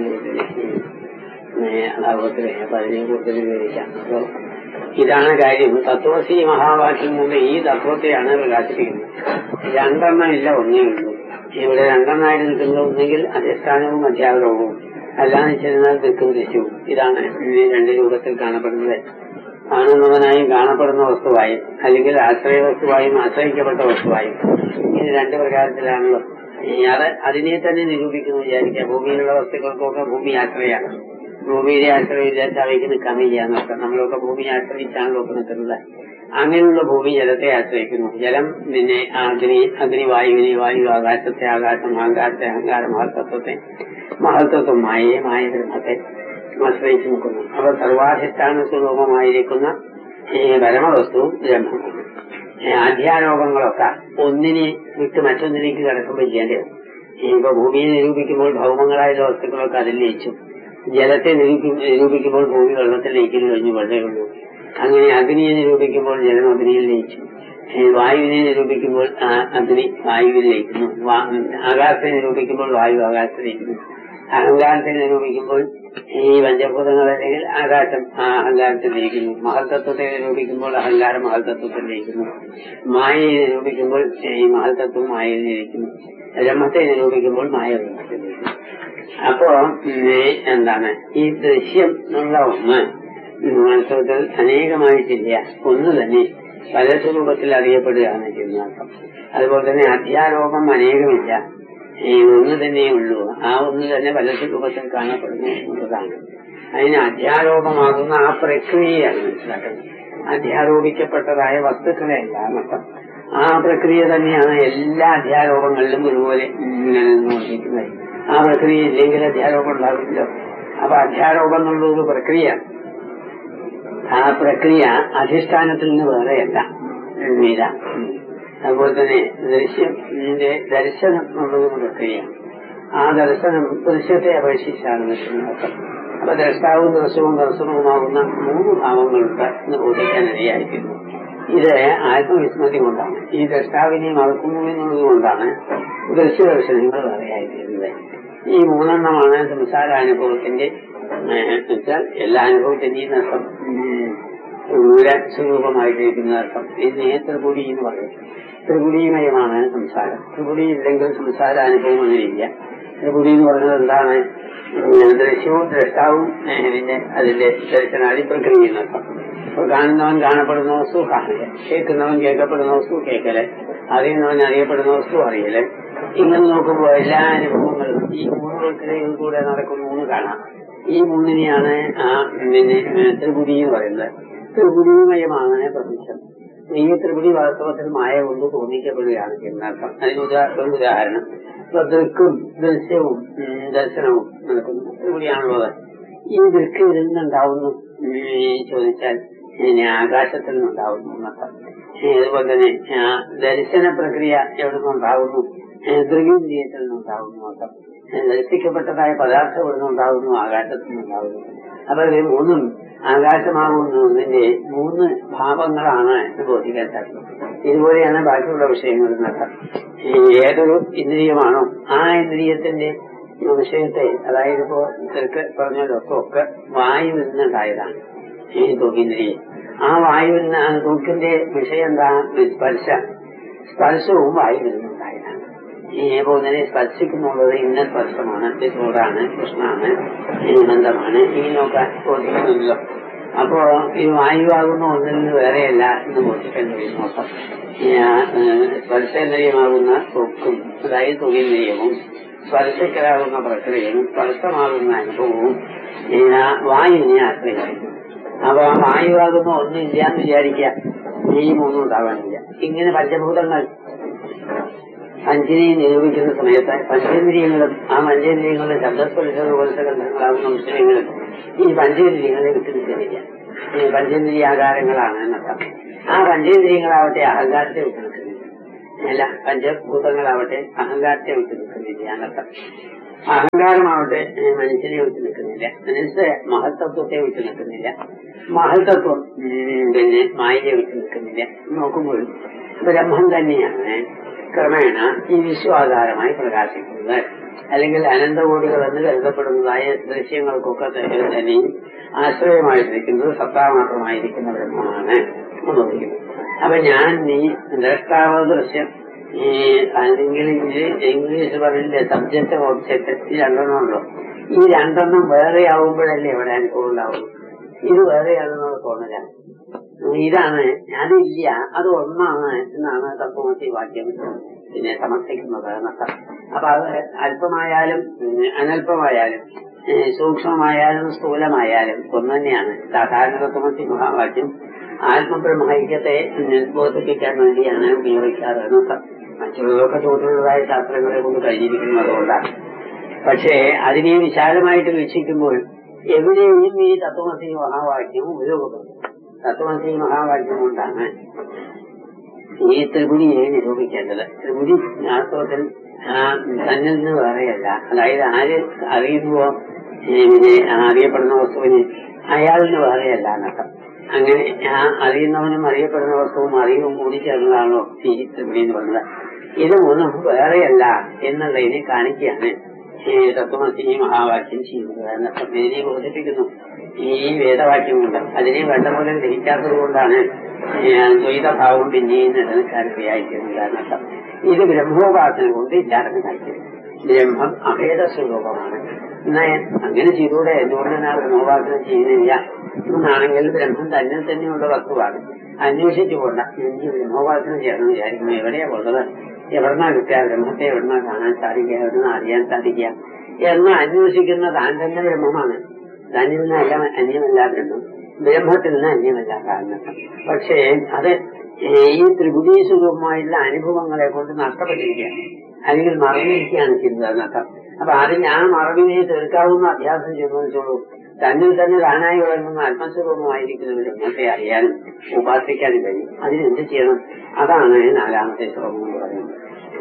അതാപത്തിലെ അപ്പൊ അതിനെ കൂടുതൽ വിവരിക്കാം അപ്പൊ ഇതാണ് കാര്യം തത്വസി മഹാവാക്യം കൊണ്ട് ഈ തത്വത്തെയാണ് പ്രകാശിപ്പിക്കുന്നത് രണ്ടെണ്ണം ഇല്ല ഒന്നേ ഉള്ളൂ ഇവിടെ രണ്ടെണ്ണമായിട്ട് നിൽക്കുന്നത് ഒന്നെങ്കിൽ അധിഷ്ഠാനവും അധ്യാപനവും അല്ലാന്ന് വെച്ചിരുന്നാൽ ദുഃഖം ദൃശ്യവും ഇതാണ് ഈ രണ്ട് രൂപത്തിൽ കാണപ്പെടുന്നത് കാണുന്നവനായും കാണപ്പെടുന്ന വസ്തുവായും അല്ലെങ്കിൽ ആശ്രയ വസ്തുവായും ആശ്രയിക്കപ്പെട്ട വസ്തുവായും ഇത് രണ്ട് പ്രകാരത്തിലാണല്ലോ ഈ അത് അതിനെ തന്നെ നിരൂപിക്കുന്നു വിചാരിക്കുക ഭൂമിയിലുള്ള വസ്തുക്കൾക്കൊക്കെ ഭൂമി ആശ്രയമാണ് ഭൂമിയിലെ ആശ്രയമില്ലാത്ത അവയ്ക്ക് നിൽക്കാൻ വയ്യ എന്നൊക്കെ നമ്മളൊക്കെ ഭൂമിയെ ആശ്രയിച്ചാണല്ലോ ഒക്കെ നിൽക്കുന്നത് അങ്ങനെയുള്ള ഭൂമി ജലത്തെ ആശ്രയിക്കുന്നു ജലം പിന്നെ അഗ്നി അഗ്നി വായുവിനെ വായു ആകാശത്തെ ആകാശം ആകാശത്തെ അഹങ്കാരം മഹത്തത്വത്തെ മഹത്വത്വം മായയെ മായ ബ്രഹ്മത്തെ ആശ്രയിച്ചു നിൽക്കുന്നു അവ സർവാധിഷ്ഠാന സ്വരൂപമായിരിക്കുന്ന ഈ പരമവസ്തുവും ബ്രഹ്മമാണ് ഈ അധ്യാരോപങ്ങളൊക്കെ ഒന്നിനെ വിട്ട് മറ്റൊന്നിലേക്ക് കിടക്കുമ്പോൾ ചെയ്യേണ്ടത് ഇപ്പൊ ഭൂമിയെ നിരൂപിക്കുമ്പോൾ ഭൗമങ്ങളായ വസ്തുക്കളൊക്കെ അതിൽ ലയിച്ചു ജലത്തെ നിരൂപി- നിരൂപിക്കുമ്പോൾ ഭൂമി വെള്ളത്തിലേക്ക് കഴിഞ്ഞു വെള്ളയുള്ളൂ അങ്ങനെ അഗ്നിയെ നിരൂപിക്കുമ്പോൾ ജലം അഗ്നിയിൽ ലയിച്ചു ഈ വായുവിനെ നിരൂപിക്കുമ്പോൾ ആ അഗ്നി വായുവിൽ ലയിക്കുന്നു വാ- ആകാശത്തെ നിരൂപിക്കുമ്പോൾ വായു ആകാശത്തിൽ ലയിക്കുന്നു അഹങ്കാരത്തെ നിരൂപിക്കുമ്പോൾ ഈ പഞ്ചഭൂതങ്ങൾ അല്ലെങ്കിൽ ആകാശം ആ അഹങ്കാരത്തിൽ ലയിക്കുന്നു മഹൽതത്വത്തെ നിരൂപിക്കുമ്പോൾ അഹങ്കാരം മഹൽതത്വത്തിൽ ലയിക്കുന്നു മായയെ നിരൂപിക്കുമ്പോൾ ഈ മഹൽതത്വം മായയിൽ ലയിക്കുന്നു ബ്രഹ്മത്തെ നിരൂപിക്കുമ്പോൾ മായ ബ്രഹ്മത്തിൽ ലയിക്കുന്നു അപ്പോ ഈ എന്താണ് ഈ ദൃശ്യം എന്നുള്ള ഒന്ന് വാസ്തവത്തിൽ അനേകമായിട്ടില്ല ഒന്ന് തന്നെ പല സ്വരൂപത്തിൽ അറിയപ്പെടുകയാണ് ചെയ്യുന്ന അർത്ഥം അതുപോലെ തന്നെ അധ്യാരോപം അനേകമില്ല ഈ ഒന്ന് തന്നെ ഉള്ളൂ ആ ഒന്ന് തന്നെ പല സ്വരൂപത്തിൽ കാണപ്പെടുന്നു എന്നുള്ളതാണ് അതിന് അധ്യാരോപമാകുന്ന ആ പ്രക്രിയയാണ് മനസ്സിലാക്കുന്നത് അധ്യാരോപിക്കപ്പെട്ടതായ വസ്തുക്കളെ അല്ല എന്നർത്ഥം ആ പ്രക്രിയ തന്നെയാണ് എല്ലാ അധ്യാരോപങ്ങളിലും ഒരുപോലെ ഇങ്ങനെ നിന്നുകൊണ്ടിരിക്കുന്നത് ആ പ്രക്രിയ ഇല്ലെങ്കിൽ അധ്യാരോപം ഉണ്ടാകില്ല അപ്പൊ അധ്യാരോപം എന്നുള്ളൊരു പ്രക്രിയ ആ പ്രക്രിയ അധിഷ്ഠാനത്തിൽ നിന്ന് വേറെയല്ല ഇല്ല അതുപോലെ തന്നെ ദൃശ്യത്തിന്റെ ദർശനം എന്നുള്ളൊരു പ്രക്രിയ ആ ദർശനം ദൃശ്യത്തെ അപേക്ഷിച്ചാണ് നിൽക്കുന്നത് അപ്പൊ ദ്രഷ്ടാവും ദർശനവും ദർശനവുമാകുന്ന മൂന്ന് ഭാവങ്ങളുണ്ട് എന്ന് ബോധിക്കാൻ ഇടയായിരിക്കുന്നു ഇത് ആത്മവിസ്മൃതി കൊണ്ടാണ് ഈ ദ്രഷ്ടാവിനെ മറക്കുന്നു എന്നുള്ളത് കൊണ്ടാണ് ദൃശ്യദർശനങ്ങൾ വേറെയായിരിക്കുന്നത് ഈ മൂന്നെണ്ണമാണ് സംസാരാനുഭവത്തിന്റെ ഏഹ്, വെച്ചാൽ എല്ലാ അനുഭവത്തിന്റെയും അർത്ഥം സ്വരൂപമായിട്ടിരിക്കുന്ന അർത്ഥം ഇതിനെ ത്രിപുടി എന്ന് പറയും ത്രിപുടിമയമാണ് സംസാരം ത്രിപുടി ഇല്ലെങ്കിൽ സംസാര അനുഭവം അങ്ങനെയില്ല ത്രിപുടി എന്ന് പറയുന്നത് എന്താണ് ഉം, ദൃശ്യവും ദ്രഷ്ടാവും ഏഹ്, പിന്നെ അതിന്റെ ദർശനാദി പ്രക്രിയ എന്നർത്ഥം അപ്പൊ കാണുന്നവൻ കാണപ്പെടുന്ന വസ്തു കാണല് കേൾക്കുന്നവൻ കേൾക്കപ്പെടുന്ന വസ്തു കേൾക്കല് അറിയുന്നവൻ അറിയപ്പെടുന്ന വസ്തു അറിയല് ഇങ്ങനെ നോക്കുമ്പോൾ എല്ലാ അനുഭവങ്ങളും ഈ മൂന്ന് പ്രക്രിയയിൽ കൂടെ നടക്കുന്ന മൂന്ന് കാണാം ഈ മൂന്നിനെയാണ് ആ പിന്നെ ഏഹ്, ത്രിപുടി എന്ന് പറയുന്നത് ത്രിപുടിമയമാണ് പ്രപഞ്ചം ഈ ത്രിപുടി വാസ്തവത്തിൽ മായ കൊണ്ട് തോന്നിക്കപ്പെടുകയാണ് എന്നർത്ഥം അതിന് ഉദാ ഒരു ഉദാഹരണം ഇപ്പൊ ദൃക്കും ദൃശ്യവും ഉം, ദർശനവും നടക്കുന്നു ത്രിപുടിയാണുള്ളത് ഈ ദൃക്ക് ഇതിൽ നിന്നുണ്ടാവുന്നു ഉം, ഈ ചോദിച്ചാൽ ഇനി ആകാശത്തിൽ നിന്നുണ്ടാവുന്നു എന്നർത്ഥം ഏ, അതുപോലെ തന്നെ ആ, ദർശന പ്രക്രിയ എവിടെ നിന്നുണ്ടാവുന്നു ദൃഗീന്ദ്രിയത്തിൽ നിന്നുണ്ടാവുന്നു അർത്ഥം ഏ, ദർശിക്കപ്പെട്ടതായ പദാർത്ഥം എവിടെ നിന്നുണ്ടാവുന്നു ആകാശത്തിൽ നിന്നുണ്ടാവുന്നു അപ്പൊ ഇത് മൂന്നും ആകാശമാകുന്നതിന്റെ മൂന്ന് ഭാവങ്ങളാണ് എന്ന് ബോധിക്കാൻ സാധിക്കും ഇതുപോലെയാണ് ബാക്കിയുള്ള വിഷയങ്ങൾ എന്നർത്ഥം ഈ ഏതൊരു ഇന്ദ്രിയമാണോ ആ ഇന്ദ്രിയത്തിന്റെ വിഷയത്തെ അതായത് ഇപ്പോ ചെറുക്ക് പറഞ്ഞല്ലോ ഒക്കെ വായുവിൽ നിന്നുണ്ടായതാണ് ഈ തൊക്കിന്ദ്രിയം ആ വായുവിൽ നിന്ന് ആ തൊക്കിന്റെ വിഷയം എന്താ സ്പർശ സ്പർശവും വായുവിൽ നിന്നുണ്ടായതാണ് ഈ പോകുന്നതിനെ സ്പർശിക്കുന്നുള്ളത് ഇന്ന സ്പർശമാണ് ഇത് ചൂടാണ് കൃഷ്ണാണ് ബന്ധമാണ് ഇങ്ങനെയൊക്കെ ബോധിക്കുന്നുണ്ടല്ലോ അപ്പോ ഈ വായുവാകുന്ന ഒന്നിൽ നിന്ന് വേറെയല്ല എന്ന് ബോധിക്കാൻ കഴിയുന്നു അപ്പം ഈ ആ, ഏഹ്, സ്പർശേന്ദ്രിയമാകുന്ന തൊക്കും അതായത് തൊകിന്ദ്രിയവും സ്പർശിക്കലാകുന്ന പ്രക്രിയയും സ്പർശമാകുന്ന അനുഭവവും ഈ ആ വായുവിനെ ആശ്രയിക്കുന്നു അപ്പൊ ആ വായുവാകുന്ന ഒന്നില്ല എന്ന് വിചാരിക്കുക ഈ മൂന്നും ഉണ്ടാവാനില്ല ഇങ്ങനെ പഞ്ചഭൂതങ്ങൾ അഞ്ചിനെയും നിരൂപിക്കുന്ന സമയത്ത് പഞ്ചേന്ദ്രിയങ്ങളും ആ പഞ്ചേന്ദ്രിയങ്ങളുടെ ശബ്ദസ്പർശ പോലത്തെ ഗന്ധങ്ങളാകുന്ന വിഷയങ്ങളും ഈ പഞ്ചേന്ദ്രിയങ്ങളെ വിട്ടു നിൽക്കുന്നില്ല ഈ പഞ്ചേന്ദ്രിയാകാരങ്ങളാണ് എന്നർത്ഥം ആ പഞ്ചേന്ദ്രിയങ്ങളാവട്ടെ അഹങ്കാരത്തെ വിട്ടു നിൽക്കുന്നില്ല അല്ല പഞ്ചഭൂതങ്ങളാവട്ടെ അഹങ്കാരത്തെ വിട്ടു നിൽക്കുന്നില്ല എന്നർത്ഥം അഹങ്കാരമാവട്ടെ ഏ, മനുഷ്യനെ വിട്ടു നിൽക്കുന്നില്ല മനുഷ്യ മഹത്തത്വത്തെ വിട്ടു നിൽക്കുന്നില്ല മഹത്തത്വം ഉം, പിന്നെ മായയെ വിട്ടു നിൽക്കുന്നില്ല നോക്കുമ്പോൾ ബ്രഹ്മം തന്നെയാണ് ക്രമേണ ഈ വിശ്വാധാരമായി പ്രകാശിക്കുന്നത് അല്ലെങ്കിൽ അനന്തകോടികൾ എന്ന് കരുതപ്പെടുന്നതായ ദൃശ്യങ്ങൾക്കൊക്കെ തന്നെ തന്നെയും ആശ്രയമായിരിക്കുന്നത് സത്താ മാത്രമായിരിക്കുന്ന ബ്രഹ്മമാണ് എന്നുള്ളത് അപ്പൊ ഞാൻ നീ ദ്രഷ്ടാവ് ദൃശ്യം ഈ അല്ലെങ്കിൽ ഇത് ഇംഗ്ലീഷ് പറയില്ലേ സബ്ജക്ട് ഓബ്ജക്ട് ഈ രണ്ടെണ്ണമുണ്ടോ ഈ രണ്ടെണ്ണം വേറെ ആവുമ്പോഴല്ലേ ഇവിടെ അനുഭവം ഉണ്ടാവുള്ളൂ ഇത് വേറെയാണെന്നുള്ള തോന്നല ഇതാണ് അതില്ല അത് ഒന്നാണ് എന്നാണ് തത്വമസി വാക്യം പിന്നെ സമർത്ഥിക്കുന്നത് എന്നർത്ഥം അപ്പൊ അത് അല്പമായാലും ഉം, അനല്പമായാലും ഏ, സൂക്ഷ്മമായാലും സ്ഥൂലമായാലും ഒന്ന് തന്നെയാണ് സാധാരണ തത്വമസി മഹാവാക്യം ആത്മബ്രഹ്മൈക്യത്തെ ബോധിപ്പിക്കാൻ വേണ്ടിയാണ് ഉപയോഗിക്കാറ് എന്നർത്ഥം മറ്റുള്ളതൊക്കെ തോന്നുന്നതായ ശാസ്ത്രങ്ങളെ കൊണ്ട് കഴിഞ്ഞിരിക്കുന്നത് അതുകൊണ്ടാണ് പക്ഷേ അതിനെ വിശാലമായിട്ട് വീക്ഷിക്കുമ്പോൾ എവിടെയും ഈ തത്വമസി മഹാവാക്യം ഉപയോഗപ്പെടും തത്വമസി മഹാവാക്യം കൊണ്ടാണ് ഈ ത്രിപുടിയെ നിരൂപിക്കേണ്ടത് ത്രിപുടി വാസ്തവത്തിൽ ആ, തന്നിൽ നിന്ന് വേറെയല്ല അതായത് ആര് അറിയുന്നുവോ ഈ പിന്നെ ആ അറിയപ്പെടുന്ന വസ്തുവിന് അയാളിൽ നിന്ന് വേറെയല്ല എന്നർത്ഥം അങ്ങനെ ആ അറിയുന്നവനും അറിയപ്പെടുന്ന വസ്തുവും അറിവും കൂടി ചേർന്നതാണോ ഈ ത്രിപുടി എന്ന് പറഞ്ഞത് ഇത് മൂന്നും വേറെയല്ല എന്നുള്ളതിനെ കാണിക്കുകയാണ് ഈ തത്വമസി മഹാവാക്യം ചെയ്യുന്നത് എന്നർത്ഥം ഇതിനെ ബോധിപ്പിക്കുന്നു ഈ വേദവാക്യം കൊണ്ട് അതിനെ വേണ്ട പോലെ ഗ്രഹിക്കാത്തത് കൊണ്ടാണ് ദ്വൈതഭാവം പിന്നെയും നിലനിൽക്കാൻ ഇടയായിത്തീരുന്നത് എന്നർത്ഥം ഇത് ബ്രഹ്മോപാസന കൊണ്ട് ഇല്ലാതെ കാണിക്കുന്നത് ബ്രഹ്മം അഭേദ സ്വരൂപമാണ് എന്നാ അങ്ങനെ ചെയ്തൂടെ എന്തുകൊണ്ട് ഞാൻ ബ്രഹ്മോപാസന ചെയ്യുന്നില്ല എന്നാണെങ്കിൽ ബ്രഹ്മം തന്നെ തന്നെയുള്ള വസ്തുവാണ് അന്വേഷിച്ചു പോണ്ട എനിക്ക് ബ്രഹ്മോപാസന ചെയ്യണം വിചാരിക്കുന്നു എവിടെയാ ഉള്ളത് എവിടുന്നാ കിട്ടുക ബ്രഹ്മത്തെ എവിടുന്നാ കാണാൻ സാധിക്കുക എവിടുന്ന് അറിയാൻ സാധിക്കുക എന്ന് അന്വേഷിക്കുന്ന താൻ തന്നെ ബ്രഹ്മമാണ് തന്നിൽ നിന്നല്ല അന്യമല്ല ബ്രഹ്മം ബ്രഹ്മത്തിൽ നിന്ന് അന്യമല്ല കാരണം പക്ഷേ അത് ഈ ത്രിപുടി സ്വരൂപമായിട്ടുള്ള അനുഭവങ്ങളെ കൊണ്ട് നഷ്ടപ്പെട്ടിരിക്കുകയാണ് അല്ലെങ്കിൽ മറന്നിരിക്കുകയാണ് ചെയ്തത് എന്നർത്ഥം അപ്പൊ അതിന് ആ മറവിനെ തീർക്കാവുന്ന അഭ്യാസം ചെയ്തു തന്നിൽ തന്നെ താനായി വിളങ്ങുന്ന ആത്മസ്വരൂപമായിരിക്കുന്ന ബ്രഹ്മത്തെ അറിയാനും ഉപാസിക്കാനും കഴിയും അതിനെന്ത് ചെയ്യണം അതാണ് നാലാമത്തെ ശ്ലോകം എന്ന് പറയുന്നത്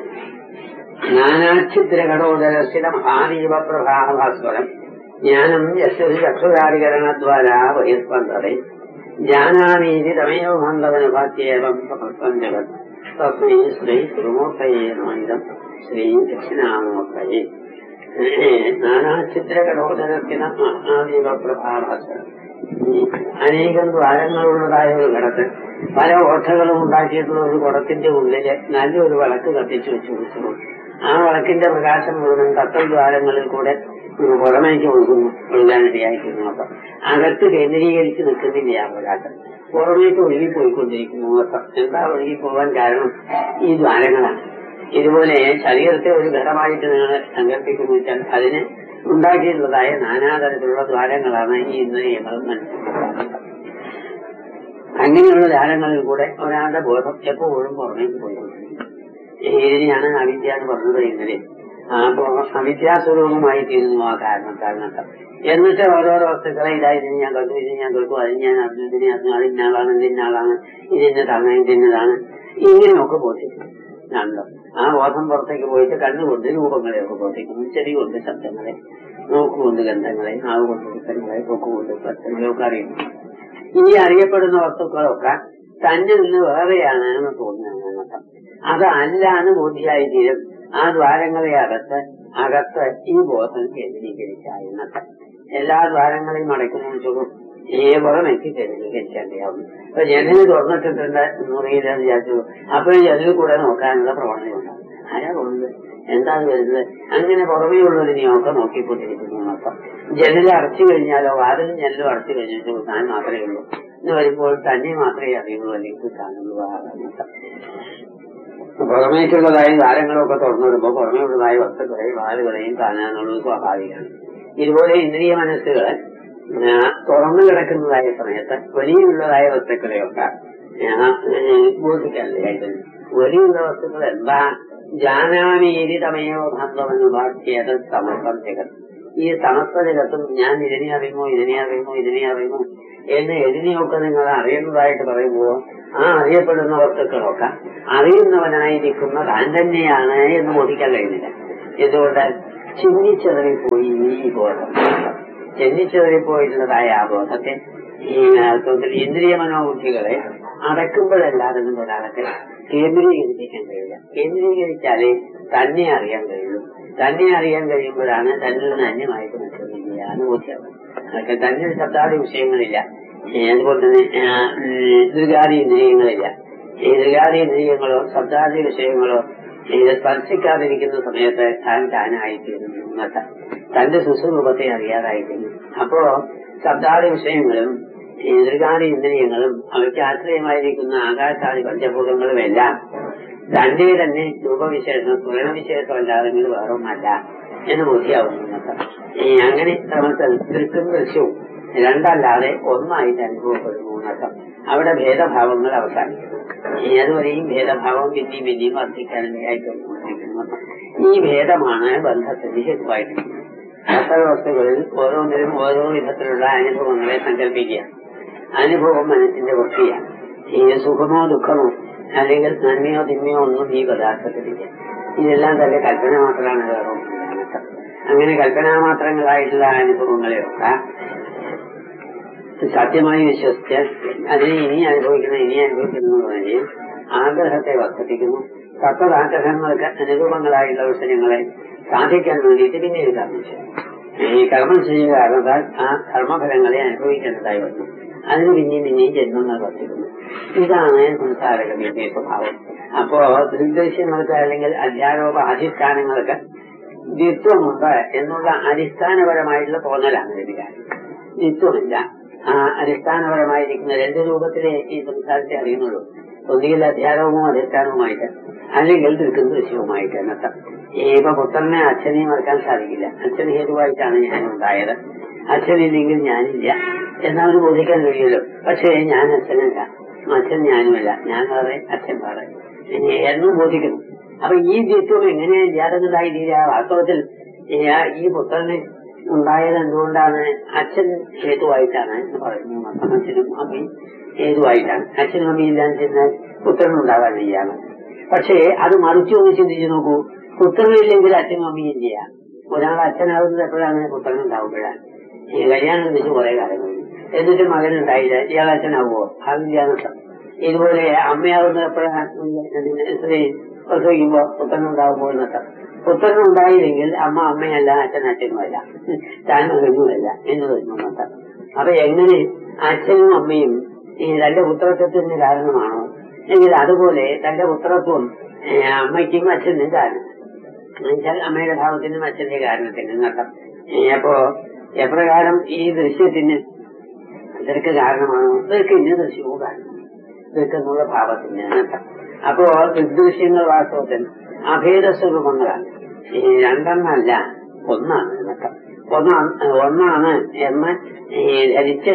നാനാക്ഷിദ്രഘടോദരസ്ഥിത മഹാദീപ പ്രഭാഭാസ്വരം ജ്ഞാനം യശ്വരി ചക്ഷുരാധികരണദ്വാരാ ബഹിസ്പന്ദതേ ജാനാമീതി തമയോ മന്ദവനുഭാത്യേവം സമസ്തം ജഗത് തസ്മൈ ശ്രീ ഗുരുമൂർത്തയേ നമിതം ശ്രീ ദക്ഷിണാമൂർത്തയേ നാനാചിത്രകടോദരത്തിന് മഹാദീപ പ്രഭാഭാസ്വരം ഈ അനേകം ദ്വാരങ്ങളുള്ളതായ ഒരു ഘടത്ത് പല ഓട്ടകളും ഉണ്ടാക്കിയിട്ടുള്ള ഒരു കുടത്തിന്റെ ഉള്ളില് നല്ലൊരു വിളക്ക് കത്തിച്ചു വെച്ചു കൊടുക്കുന്നു ആ വിളക്കിന്റെ പ്രകാശം മുഴുവൻ കത്തൽ ദ്വാരങ്ങളിൽ കൂടെ ഒരു പുറമേക്ക് ഒഴുകുന്നു ഒഴുകാനിടയായിത്തീരുന്നു അപ്പൊ അകത്ത് കേന്ദ്രീകരിച്ച് നിൽക്കുന്നില്ല ആ പ്രകാശം പുറമേക്ക് ഒഴുകിപ്പോയിക്കൊണ്ടിരിക്കുന്നു അർത്ഥം എന്താ ഒഴുകിപ്പോകാൻ കാരണം ഈ ദ്വാരങ്ങളാണ് ഇതുപോലെ ശരീരത്തെ ഒരു ഘടമായിട്ട് നിങ്ങൾ സങ്കല്പിക്കുന്നു വെച്ചാൽ അതിന് ഉണ്ടാക്കിയിട്ടുള്ളതായ നാനാതരത്തിലുള്ള ദ്വാരങ്ങളാണ് ഈ ഇന്ദ്രിയങ്ങളും മനസ്സിലാക്കുന്നത് അങ്ങനെയുള്ള ധാരങ്ങളിൽ കൂടെ ഒരാളുടെ ബോധം എപ്പോഴും പുറമേക്ക് പോയിക്കൊണ്ടിരിക്കും ഇതിനെയാണ് അവിദ്യ എന്ന് പറഞ്ഞത് ഇന്നലെ അപ്പോ അവിദ്യാസ്വരൂപമായി തീരുന്നു ആ കാരണം കാരണത്താൽ എന്നിട്ട് ഓരോരോ വസ്തുക്കളെ ഇതാ ഇതിന് ഞാൻ കേൾക്കും ഇതിന് ഞാൻ കേൾക്കും അതിന് ഞാൻ അറിഞ്ഞു ഇതിനെ അറിഞ്ഞു അത് ഇന്നാളാണ് ഇത് ഇന്നാളാണ് ഇതിന്നതാണ് ഇതിന്നതാണ് ഇങ്ങനെയൊക്കെ ബോധിക്കും ആണല്ലോ ആ ബോധം പുറത്തേക്ക് പോയിട്ട് കണ്ണുകൊണ്ട് രൂപങ്ങളെയൊക്കെ ബോധിക്കുന്നു ചെവി കൊണ്ട് ശബ്ദങ്ങളെ നോക്കുകൊണ്ട് ഗന്ധങ്ങളെ നാവ് കൊണ്ട് പുസ്തകങ്ങളെ കൊക്കുകൊണ്ട് സ്പർശങ്ങളെയൊക്കെ അറിയുന്നു ഈ അറിയപ്പെടുന്ന വസ്തുക്കളൊക്കെ തന്നിൽ നിന്ന് വേറെയാണ് എന്ന് തോന്നുന്നതാണ് അത് അല്ല എന്ന് ബോധ്യമായി തീരും ആ ദ്വാരങ്ങളെ അകത്ത് അകത്ത് ഈ ബോധം കേന്ദ്രീകരിച്ചായി എന്നൊക്കെ എല്ലാ ദ്വാരങ്ങളെയും അടയ്ക്കുന്ന സുഖം ഏവറമെത്തി കേന്ദ്രീകരിക്കേണ്ടതാവും ഇപ്പൊ ജനല് തുറന്നിട്ടിട്ടുണ്ട് മുറിയിലെന്ന് വിചാരിച്ചു അപ്പോൾ ജനലിൽ കൂടെ നോക്കാനുള്ള പ്രവണതയുണ്ടാവും ആരാ പോകുന്നത് എന്താ അത് വരുന്നത് അങ്ങനെ പുറമേയുള്ളതിനെയൊക്കെ നോക്കിക്കൊണ്ടിരിക്കുന്നു എന്നർത്ഥം ജനൽ അടച്ചു കഴിഞ്ഞാലോ വാതിലും ജനലും അടച്ചു കഴിഞ്ഞാൽ താൻ മാത്രമേ ഉള്ളൂ എന്ന് വരുമ്പോൾ തന്നെ മാത്രമേ അറിയുള്ളൂ അല്ലെങ്കിൽ കാണുള്ളൂ എന്നർത്ഥം പുറമേക്കുള്ളതായ ദ്വാരങ്ങളൊക്കെ തുറന്നു വരുമ്പോൾ പുറമേയുള്ളതായ വസ്തുക്കളെയും വാലുകളെയും കാണാനുള്ളത് സ്വാഭാവികമാണ് ഇതുപോലെ ഇന്ദ്രിയ മനസ്സുകള് ആ, തുറന്നു കിടക്കുന്നതായ സമയത്ത് വെളിയിലുള്ളതായ വസ്തുക്കളെയൊക്കെ ആ, ബോധിക്കാനിടയായിട്ടുണ്ട് വെളിയുള്ള വസ്തുക്കൾ എന്താ ജാനാമീരി തമയോ ഭന്തമെന്ന് വാക്യത് സമസ്തം ജഗത് ഈ സമസ്ത ജഗത്തും ഞാൻ ഇതിനെ അറിയുമോ ഇതിനെ അറിയുമോ ഇതിനെ അറിയുമോ എന്ന് എതിനെയൊക്കെ നിങ്ങൾ അറിയുന്നതായിട്ട് പറയുമ്പോൾ ആ അറിയപ്പെടുന്ന വസ്തുക്കളൊക്കെ അറിയുന്നവനായിരിക്കുന്ന താൻ തന്നെയാണ് എന്ന് ബോധിക്കാൻ കഴിയുന്നില്ല എന്തുകൊണ്ട് ചിന്നിച്ചെറിപ്പോയി ഈ ബോധം ചെന്നിച്ചെറിപ്പോയിട്ടുള്ളതായ ആ ബോധത്തെ ഈ അർത്ഥത്തിൽ ഇന്ദ്രിയ മനോബുദ്ധികളെ അടക്കുമ്പോഴല്ലാതെ നമുക്ക് ഒരാളൊക്കെ കേന്ദ്രീകരിക്കാൻ കഴിയില്ല കേന്ദ്രീകരിച്ചാലേ തന്നെ അറിയാൻ കഴിയുള്ളൂ തന്നെ അറിയാൻ കഴിയുമ്പോഴാണ് തന്നിൽ നിന്ന് അന്യമായിട്ട് മറ്റൊന്നില്ല അനുഭൂതിയാവും അതൊക്കെ തന്നിൽ ശബ്ദാദി വിഷയങ്ങളില്ല ഏ, അതുപോലെ തന്നെ ആ, ഉം, ദൃഗാദി ഇന്ദ്രിയങ്ങളില്ല ഈ ദൃഗാദി ഇന്ദ്രിയങ്ങളോ ശബ്ദാദി വിഷയങ്ങളോ ഇത് സ്പർശിക്കാതിരിക്കുന്ന സമയത്ത് താൻ താനായിത്തീരുന്നു എന്നർത്ഥം തന്റെ സുസ്വരൂപത്തെ അറിയാതായിത്തീരുന്നു അപ്പോ ശബ്ദാദി വിഷയങ്ങളും ഈ ദൃഗാദി ഇന്ദ്രിയങ്ങളും അവയ്ക്ക് ആശ്രയമായിരിക്കുന്ന ആകാശാദി പഞ്ചഭൂതങ്ങളും എല്ലാം തന്റെ തന്നെ രൂപവിശേഷം സ്വരണവിശേഷം അല്ലാതെ വേറൊന്നല്ല എന്ന് ബോധ്യാവുന്നു എന്നർത്ഥം. ഈ അങ്ങനെ ക്രമത്തിൽ ദൃക്കും ദൃശ്യവും രണ്ടല്ലാതെ ഒന്നായിട്ട് അനുഭവപ്പെടുന്നു എന്നർത്ഥം അവിടെ ഭേദഭാവങ്ങൾ അവസാനിക്കുന്നു ഈ അതുവരെയും ഭേദഭാവം പിന്നെയും പിന്നെയും വർദ്ധിക്കാനിടയായിക്കൊണ്ടിരിക്കുന്നു ഈ ഭേദമാണ് ബന്ധത്തിന്റെ ഹേതുവായിരിക്കുന്നത് അത്തര വസ്തുക്കളിൽ ഓരോന്നിലും ഓരോ വിധത്തിലുള്ള അനുഭവങ്ങളെ സങ്കല്പിക്കുക അനുഭവം മനസ്സിന്റെ വൃത്തിയാണ് ഈ സുഖമോ ദുഃഖമോ അല്ലെങ്കിൽ നന്മയോ തിന്മയോ ഒന്നും ഈ പദാർത്ഥത്തിലില്ല ഇതെല്ലാം തന്നെ കൽപ്പന മാത്രമാണ് വേറെ ഒന്നുമില്ല എന്നർത്ഥം. അങ്ങനെ കൽപ്പനാ മാത്രങ്ങളായിട്ടുള്ള അനുഭവങ്ങളെയൊക്കെ സത്യമായി വിശ്വസിച്ച് അതിനെ ഇനി അനുഭവിക്കുന്ന ഇനി അനുഭവിക്കുന്നതിന് ആഗ്രഹത്തെ വർദ്ധിപ്പിക്കുന്നു തത്വദാഗ്രഹങ്ങൾക്ക് അനുരൂപങ്ങളായിട്ടുള്ള വിഷയങ്ങളെ സാധിക്കാൻ വേണ്ടിയിട്ട് പിന്നീട് കർമ്മം ചെയ്യും ഈ കർമ്മം ചെയ്യുക കാരണത്താൽ ആ കർമ്മഫലങ്ങളെ അനുഭവിക്കേണ്ടതായി വരുന്നു അതിന് പിന്നെയും പിന്നെയും ജന്മങ്ങൾ വർദ്ധിക്കുന്നു ഇതാണ് സംസാരഗതിയുടെ സ്വഭാവം അപ്പോ ദൃഗ്ദൃശ്യങ്ങൾക്ക് അല്ലെങ്കിൽ അധ്യാരോപ അധിഷ്ഠാനങ്ങൾക്ക് ദ്വിത്വമുണ്ട് എന്നുള്ള അടിസ്ഥാനപരമായിട്ടുള്ള തോന്നലാണ് ഇതിന്റെ കാര്യം ദ്വിത്വമില്ല ആ അടിസ്ഥാനപരമായിരിക്കുന്ന രണ്ട് രൂപത്തിലേ ഈ സംസാരത്തെ അറിയുന്നുള്ളൂ ഒന്നുകിൽ അധ്യാരവുമോ അധിഷ്ഠാനവുമായിട്ട് അല്ലെങ്കിൽ ദൃക്കും ദൃശ്യവുമായിട്ട് എന്നർത്ഥം ഇപ്പൊ പുത്രനെ അച്ഛനെ മറക്കാൻ സാധിക്കില്ല അച്ഛൻ ഹേതുവായിട്ടാണ് ഞാൻ ഉണ്ടായത് അച്ഛനില്ലെങ്കിൽ ഞാനില്ല എന്നവന് ബോധിക്കാൻ കഴിയുമല്ലോ പക്ഷേ ഞാൻ അച്ഛനല്ല അച്ഛൻ ഞാനുമല്ല ഞാൻ വേറെ അച്ഛൻ വേറെ ഇനി എന്നും ബോധിക്കുന്നു അപ്പൊ ഈ ദ്വിത്വം എങ്ങനെ ജാതകതായി തീരുക വാസ്തവത്തിൽ ഈ ആ- ഈ പുത്രന് ഉണ്ടായത് എന്തുകൊണ്ടാണ് അച്ഛൻ ഹേതുവായിട്ടാണ് എന്ന് പറയുന്നു അപ്പം അച്ഛനും അമ്മയും ഹേതുവായിട്ടാണ് അച്ഛനും അമ്മയും ഇല്ലാന്ന് ചെന്നാൽ പുത്രൻ ഉണ്ടാകാൻ വയ്യാണ് പക്ഷേ അത് മറിച്ചു ഒന്ന് ചിന്തിച്ചു നോക്കൂ പുത്രനില്ലെങ്കിൽ അച്ഛനും അമ്മയും ഇല്ല ഒരാൾ അച്ഛനാകുന്നത് എപ്പോഴാണ് പുത്രൻ ഉണ്ടാവുമ്പോഴാണ് ഈ കല്യാണം കഴിച്ച് കുറെ കാലം കഴിഞ്ഞു എന്നിട്ട് മകൻ ഉണ്ടായില്ല ഇയാൾ അച്ഛനാവുമോ അതില്ലാന്നർത്ഥം ഇതുപോലെ അമ്മയാകുന്നത് എപ്പോഴാണ് സ്ത്രീ പ്രസവിക്കുമ്പോ പുത്രൻ ഉണ്ടാകുമ്പോ എന്നർത്ഥം പുത്രൻ ഉണ്ടായില്ലെങ്കിൽ അമ്മ അമ്മയല്ല അച്ഛൻ അച്ഛനുമല്ല താൻ മകനുമല്ല എന്ന് വരുന്നു എന്നർത്ഥം അപ്പൊ എങ്ങനെ അച്ഛനും അമ്മയും ഈ തന്റെ പുത്രത്വത്തിന് കാരണമാണോ എങ്കിൽ അതുപോലെ തന്റെ പുത്രത്വം ഏ, അമ്മയ്ക്കും അച്ഛനും കാരണം എന്നുവെച്ചാൽ അമ്മയുടെ ഭാവത്തിനും അച്ഛന്റെ കാരണത്തിനും എന്നർത്ഥം ഏ, അപ്പോ എപ്രകാരം ഈ ദൃശ്യത്തിന് ഇതൊക്കെ കാരണമാണോ ഇതൊക്കെ ഇന്ന ദൃശ്യവും കാരണം ഇതൊക്കെ എന്നുള്ള ഭാവത്തിന് എന്നർത്ഥം അപ്പോ ദൃശ്യങ്ങൾ വാസ്തവത്തിൽ അഭേദ സ്വരൂപങ്ങളാണ് ഈ രണ്ടെണ്ണല്ല ഒന്നാണ് എന്നർത്ഥം ഒന്നാണ് ഒന്നാണ് എന്ന് ഈ ധരിച്ച്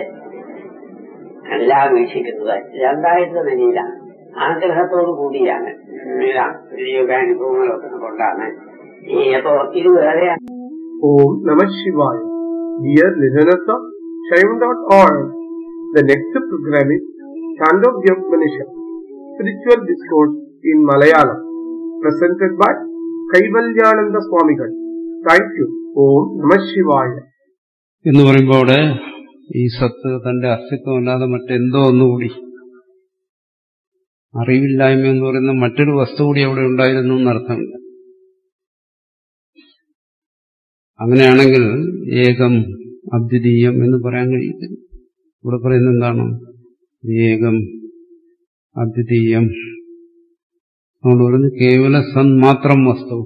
എല്ലാം വീക്ഷിക്കുന്നത് രണ്ടായിട്ടുള്ള നിലയിലാണ് ആഗ്രഹത്തോടു കൂടിയാണ് എല്ലാം യോഗാനുഭവങ്ങളൊക്കെ കൊണ്ടാണ് ഈ അപ്പോ ഇത് വേറെ Om Namah Shivaya. Dear listeners of Shaivan.org, the next program is Chandogya Spiritual Discourse in Malayalam, presented by Kaivalyananda Swamigal. Thank you. Om Namah Shivaya. എന്ന് പറയുമ്പോൾ അവിടെ ഈ സത്ത് തന്റെ അസ്തിത്വമല്ലാതെ മറ്റെന്തോ ഒന്നുകൂടി അറിവില്ലായ്മ എന്ന് പറയുന്ന മറ്റൊരു വസ്തു കൂടി അവിടെ ഉണ്ടായിരുന്നു എന്നർത്ഥമില്ല അങ്ങനെയാണെങ്കിൽ ഏകം അദ്വിതീയം എന്ന് പറയാൻ കഴിയത്തില്ല ഇവിടെ പറയുന്നത് എന്താണ് ഏകം അദ്വിതീയം അതുകൊണ്ട് പറയുന്നത് കേവല സന്മാത്രം വസ്തു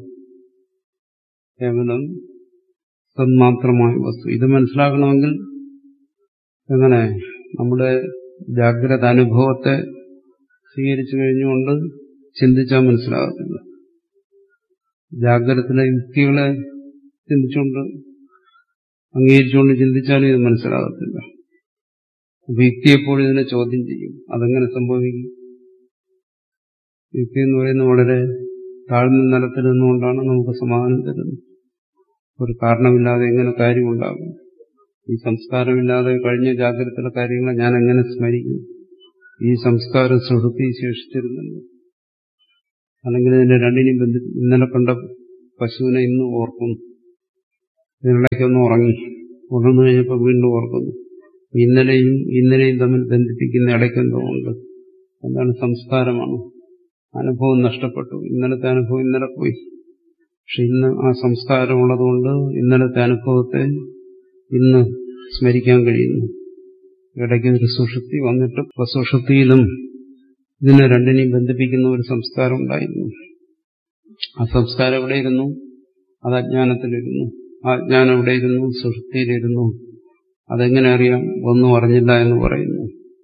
കേവലം സന്മാത്രമായ വസ്തു ഇത് മനസ്സിലാക്കണമെങ്കിൽ എങ്ങനെ നമ്മുടെ ജാഗ്രത അനുഭവത്തെ സ്വീകരിച്ചു കഴിഞ്ഞുകൊണ്ട് ചിന്തിച്ചാൽ മനസ്സിലാകത്തില്ല ജാഗ്രതത്തിലെ യുക്തികളെ ചിന്തിച്ചുകൊണ്ട് അംഗീകരിച്ചുകൊണ്ട് ചിന്തിച്ചാലും ഇത് മനസ്സിലാകത്തില്ല അപ്പൊ യുക്തി എപ്പോഴും ഇതിനെ ചോദ്യം ചെയ്യും അതെങ്ങനെ സംഭവിക്കും യുക്തി എന്ന് പറയുന്നത് വളരെ താഴ്ന്ന നിലത്തിൽ നിന്നുകൊണ്ടാണ് നമുക്ക് സമാധാനം തരുന്നത് ഒരു കാരണമില്ലാതെ എങ്ങനെ കാര്യമുണ്ടാകും ഈ സംസ്കാരമില്ലാതെ കഴിഞ്ഞ ജാഗ്രതയിലെ കാര്യങ്ങളെ ഞാൻ എങ്ങനെ സ്മരിക്കും ഈ സംസ്കാരം സുഹൃത്തി ശേഷിച്ചിരുന്നല്ലോ അല്ലെങ്കിൽ ഇതിനെ രണ്ടിനെയും ബന്ധി ഇന്നലെ കണ്ട പശുവിനെ ഇന്ന് ഓർക്കുന്നു ഇതിനിടയ്ക്കൊന്ന് ഉറങ്ങി ഉണർന്നു കഴിഞ്ഞപ്പോൾ വീണ്ടും ഓർക്കുന്നു ഇന്നലെയും ഇന്നലെയും തമ്മിൽ ബന്ധിപ്പിക്കുന്ന ഇടയ്ക്കെന്തോ ഉണ്ട് എന്താണ് സംസ്കാരമാണ് അനുഭവം നഷ്ടപ്പെട്ടു ഇന്നലത്തെ അനുഭവം ഇന്നലെ പോയി പക്ഷെ ഇന്ന് ആ സംസ്കാരം ഉള്ളതുകൊണ്ട് ഇന്നലത്തെ അനുഭവത്തെ ഇന്ന് സ്മരിക്കാൻ കഴിയുന്നു ഇടയ്ക്ക് ഒരു സുഷുപ്തി വന്നിട്ട് സുഷുപ്തിയിലും ഇതിനെ രണ്ടിനെയും ബന്ധിപ്പിക്കുന്ന ഒരു സംസ്കാരം ഉണ്ടായിരുന്നു ആ സംസ്കാരം എവിടെയിരുന്നു അത് അജ്ഞാനത്തിലിരുന്നു ആ അജ്ഞാനം എവിടെയിരുന്നു സുഷുപ്തിയിലിരുന്നു അതെങ്ങനെ അറിയാം ഒന്നും അറിഞ്ഞില്ല എന്ന് പറയുന്നു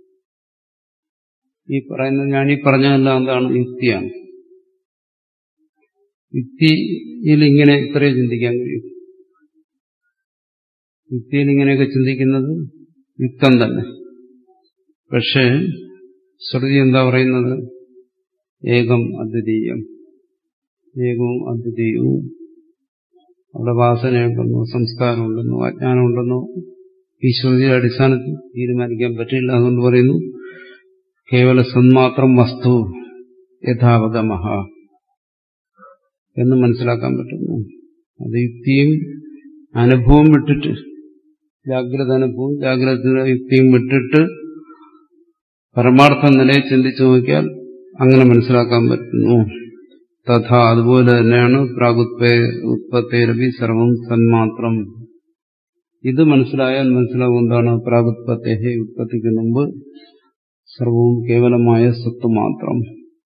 ഈ പറയുന്നത് ഞാൻ ഈ പറഞ്ഞതെല്ലാം എന്താണ് യുക്തിയാണ് യുക്തിയിൽ ഇങ്ങനെ ഇത്രയേ ചിന്തിക്കാൻ കഴിയും യുക്തിയിൽ ഇങ്ങനെയൊക്കെ ചിന്തിക്കുന്നത് യുക്തം തന്നെ പക്ഷേ ശ്രുതി എന്താ പറയുന്നത് ഏകം അദ്വിതീയം ഏകവും അദ്വിതീയവും അവിടെ വാസനയുണ്ടെന്നോ സംസ്കാരമുണ്ടെന്നോ അജ്ഞാനമുണ്ടെന്നോ ഈ ശ്രുതിയുടെ അടിസ്ഥാനത്തിൽ തീരുമാനിക്കാൻ പറ്റില്ല അതുകൊണ്ട് പറയുന്നു കേവല സന്മാത്രം വസ്തു യഥാവതമഹ എന്ന് മനസ്സിലാക്കാൻ പറ്റുന്നു അത് യുക്തിയും അനുഭവം വിട്ടിട്ട് ജാഗ്രത അനുഭവം ജാഗ്രത യുക്തിയും വിട്ടിട്ട് പരമാർത്ഥ നിലയെ ചിന്തിച്ചു നോക്കിയാൽ അങ്ങനെ മനസ്സിലാക്കാൻ പറ്റുന്നു തഥാ അതുപോലെ തന്നെയാണ് പ്രാഗുത്പേ ഉത്പത്തേരവി സർവം സന്മാത്രം ഇത് മനസ്സിലായാൽ മനസ്സിലാവും എന്താണ് പ്രാഗുത്പത്തേഹെ ഉത്പത്തിക്ക് മുമ്പ് സർവവും കേവലമായ സത്ത് മാത്രം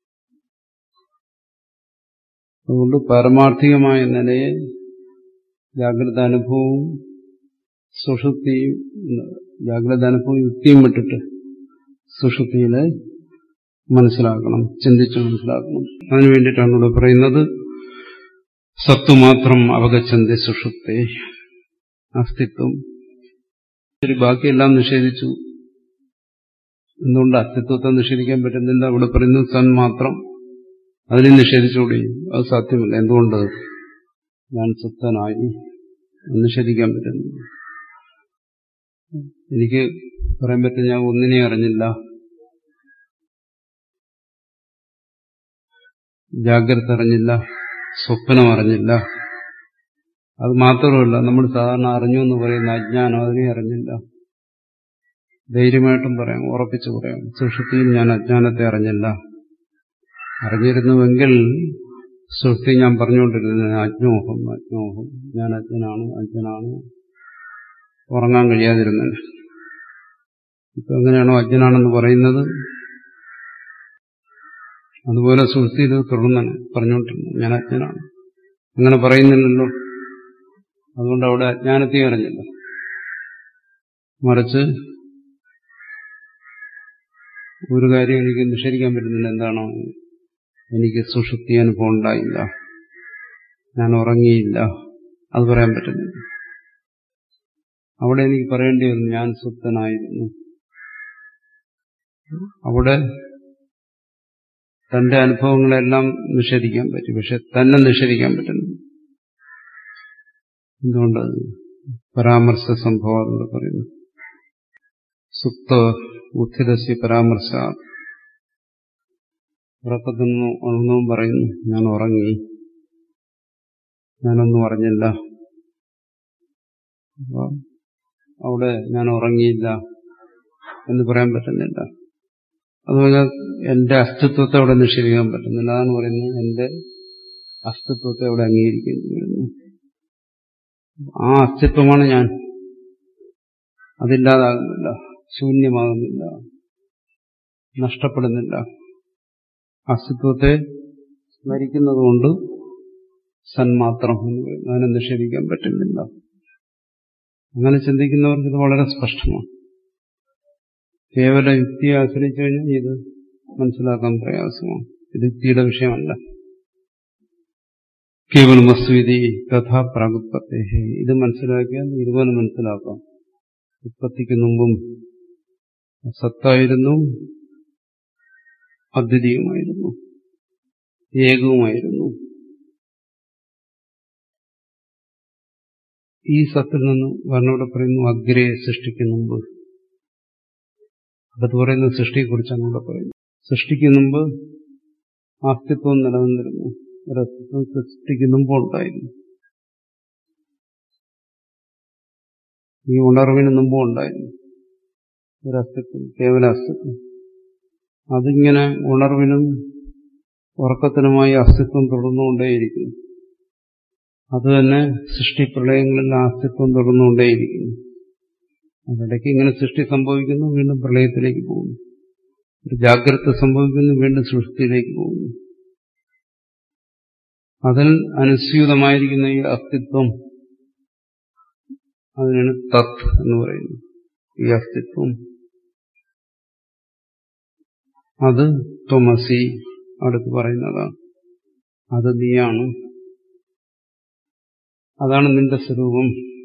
അതുകൊണ്ട് പാരമാർത്ഥികമായ നിലയെ ജാഗ്രത അനുഭവവും സുഷുപ്തിയും ജാഗ്രത അനുഭവം യുക്തിയും വിട്ടിട്ട് സുഷുപ്തിയിലെ മനസ്സിലാക്കണം ചിന്തിച്ച് മനസ്സിലാക്കണം അതിനു വേണ്ടിയിട്ടാണ് ഇവിടെ പറയുന്നത് സത്തു മാത്രം അവഗച്ഛന്തി സുഷുപ്തെ അസ്തിത്വം ശരി ബാക്കിയെല്ലാം നിഷേധിച്ചു എന്തുകൊണ്ട് അസ്തിത്വത്തെ നിഷേധിക്കാൻ പറ്റുന്നില്ല ഇവിടെ പറയുന്നു സൻ മാത്രം അതിനെ നിഷേധിച്ചുകൂടി അത് സാധ്യമല്ല എന്തുകൊണ്ട് ഞാൻ സുത്തനായി നിഷേധിക്കാൻ പറ്റുന്നു എനിക്ക് പറയാൻ പറ്റും ഞാൻ ഒന്നിനെ അറിഞ്ഞില്ല ജാഗ്രത അറിഞ്ഞില്ല സ്വപ്നം അറിഞ്ഞില്ല അത് മാത്രമല്ല നമ്മൾ സാധാരണ അറിഞ്ഞു എന്ന് പറയുന്ന അജ്ഞാനം അതിനെ അറിഞ്ഞില്ല ധൈര്യമായിട്ടും പറയാം ഉറപ്പിച്ചു പറയാം സുഷുപ്തിയിൽ ഞാൻ അജ്ഞാനത്തെ അറിഞ്ഞില്ല അറിഞ്ഞിരുന്നുവെങ്കിൽ സുഷുപ്തി ഞാൻ പറഞ്ഞുകൊണ്ടിരുന്നത് അജ്ഞോഹം അജ്ഞോഹം ഞാൻ അജ്ഞനാണ് അജ്ഞനാണ് ഉറങ്ങാൻ കഴിയാതിരുന്നത് ഇപ്പൊ എങ്ങനെയാണോ അജ്ഞനാണെന്ന് പറയുന്നത് അതുപോലെ സുഹൃത്തി ഇത് തുടർന്നാണ് പറഞ്ഞുകൊണ്ടിരുന്നത് ഞാൻ അജ്ഞനാണ് അങ്ങനെ പറയുന്നില്ലല്ലോ അതുകൊണ്ട് അവിടെ അജ്ഞാനത്തെ അറിഞ്ഞില്ല മറിച്ച് ഒരു കാര്യം എനിക്ക് നിഷേധിക്കാൻ പറ്റുന്നില്ല എന്താണോ എനിക്ക് സുഷുപ്തി അനുഭവം ഉണ്ടായില്ല ഞാൻ ഉറങ്ങിയില്ല അത് പറയാൻ പറ്റുന്നില്ല അവിടെ എനിക്ക് പറയേണ്ടി വന്നു ഞാൻ സുപ്തനായിരുന്നു അവിടെ തന്റെ അനുഭവങ്ങളെല്ലാം നിഷേധിക്കാൻ പറ്റും പക്ഷെ തന്നെ നിഷേധിക്കാൻ പറ്റുന്നു എന്തുകൊണ്ട് പരാമർശ സംഭവം ഇവിടെ പറയുന്നു സുപ്ത ഉത്ഥിതസ്യ പരാമർശ ഉറക്കത്തിൽ നിന്ന് ഒന്നും പറയുന്നു ഞാൻ ഉറങ്ങി ഞാനൊന്നും അറിഞ്ഞില്ല അവിടെ ഞാൻ ഉറങ്ങിയില്ല എന്ന് പറയാൻ പറ്റുന്നില്ല അതുപോലെ എന്റെ അസ്തിത്വത്തെ അവിടെ നിഷേധിക്കാൻ പറ്റുന്നില്ല അതാണ് പറയുന്നത് എന്റെ അസ്തിത്വത്തെ അവിടെ അംഗീകരിക്കേണ്ടി വരുന്നു ആ അസ്തിത്വമാണ് ഞാൻ അതില്ലാതാകുന്നില്ല ശൂന്യമാകുന്നില്ല നഷ്ടപ്പെടുന്നില്ല അസ്തിത്വത്തെ സ്മരിക്കുന്നതുകൊണ്ട് സന്മാത്രം എന്ന് പറയുന്നത് അതിനെ നിഷേധിക്കാൻ പറ്റുന്നില്ല അങ്ങനെ ചിന്തിക്കുന്നവർക്ക് ഇത് വളരെ സ്പഷ്ടമാണ് കേവല യുക്തിയെ ആശ്രയിച്ചു കഴിഞ്ഞാൽ ഇത് മനസ്സിലാക്കാൻ പ്രയാസമാണ് ഇത് യുക്തിയുടെ വിഷയമല്ല കേവലം വസ്തുവിധി തഥാ പ്രാഗുത്പത്തെ ഇത് മനസ്സിലാക്കിയാൽ ഇതുപോലെ മനസ്സിലാക്കാം ഉത്പത്തിക്ക് മുമ്പും സത്തായിരുന്നു അദ്വിതീയമായിരുന്നു ഏകവുമായിരുന്നു ഈ സത്തിൽ നിന്ന് വർണ്ണവിടെ പറയുന്നു അഗ്രയെ സൃഷ്ടിക്കും മുമ്പ് അടുത്ത് പറയുന്ന സൃഷ്ടിയെക്കുറിച്ചാണ് ഇവിടെ പറയുന്നത് സൃഷ്ടിക്ക് മുമ്പ് അസ്തിത്വം നിലനിന്നിരുന്നു ഒരസ്തിത്വം സൃഷ്ടിക്ക് മുമ്പ് ഉണ്ടായിരുന്നു ഈ ഉണർവിന് മുമ്പും ഉണ്ടായിരുന്നു ഒരസ്തിത്വം കേവല അസ്തിത്വം അതിങ്ങനെ ഉണർവിനും ഉറക്കത്തിനുമായി അസ്തിത്വം തുടർന്നുകൊണ്ടേയിരിക്കുന്നു അത് തന്നെ സൃഷ്ടിപ്രളയങ്ങളിൽ ആ അസ്തിത്വം തുടർന്നുകൊണ്ടേയിരിക്കുന്നു അതിടയ്ക്ക് ഇങ്ങനെ സൃഷ്ടി സംഭവിക്കുന്നു വീണ്ടും പ്രളയത്തിലേക്ക് പോകുന്നു ഒരു ജാഗ്രത സംഭവിക്കുന്നു വീണ്ടും സൃഷ്ടിയിലേക്ക് പോകുന്നു അതിൽ അനുസ്യൂതമായിരിക്കുന്ന ഈ അസ്തിത്വം അതിനാണ് തത് എന്ന് പറയുന്നത് ഈ അസ്തിത്വം അത് ത്വമസി അടുത്ത് പറയുന്നതാണ് അത് നീയാണ് അതാണ് നിന്റെ സ്വരൂപം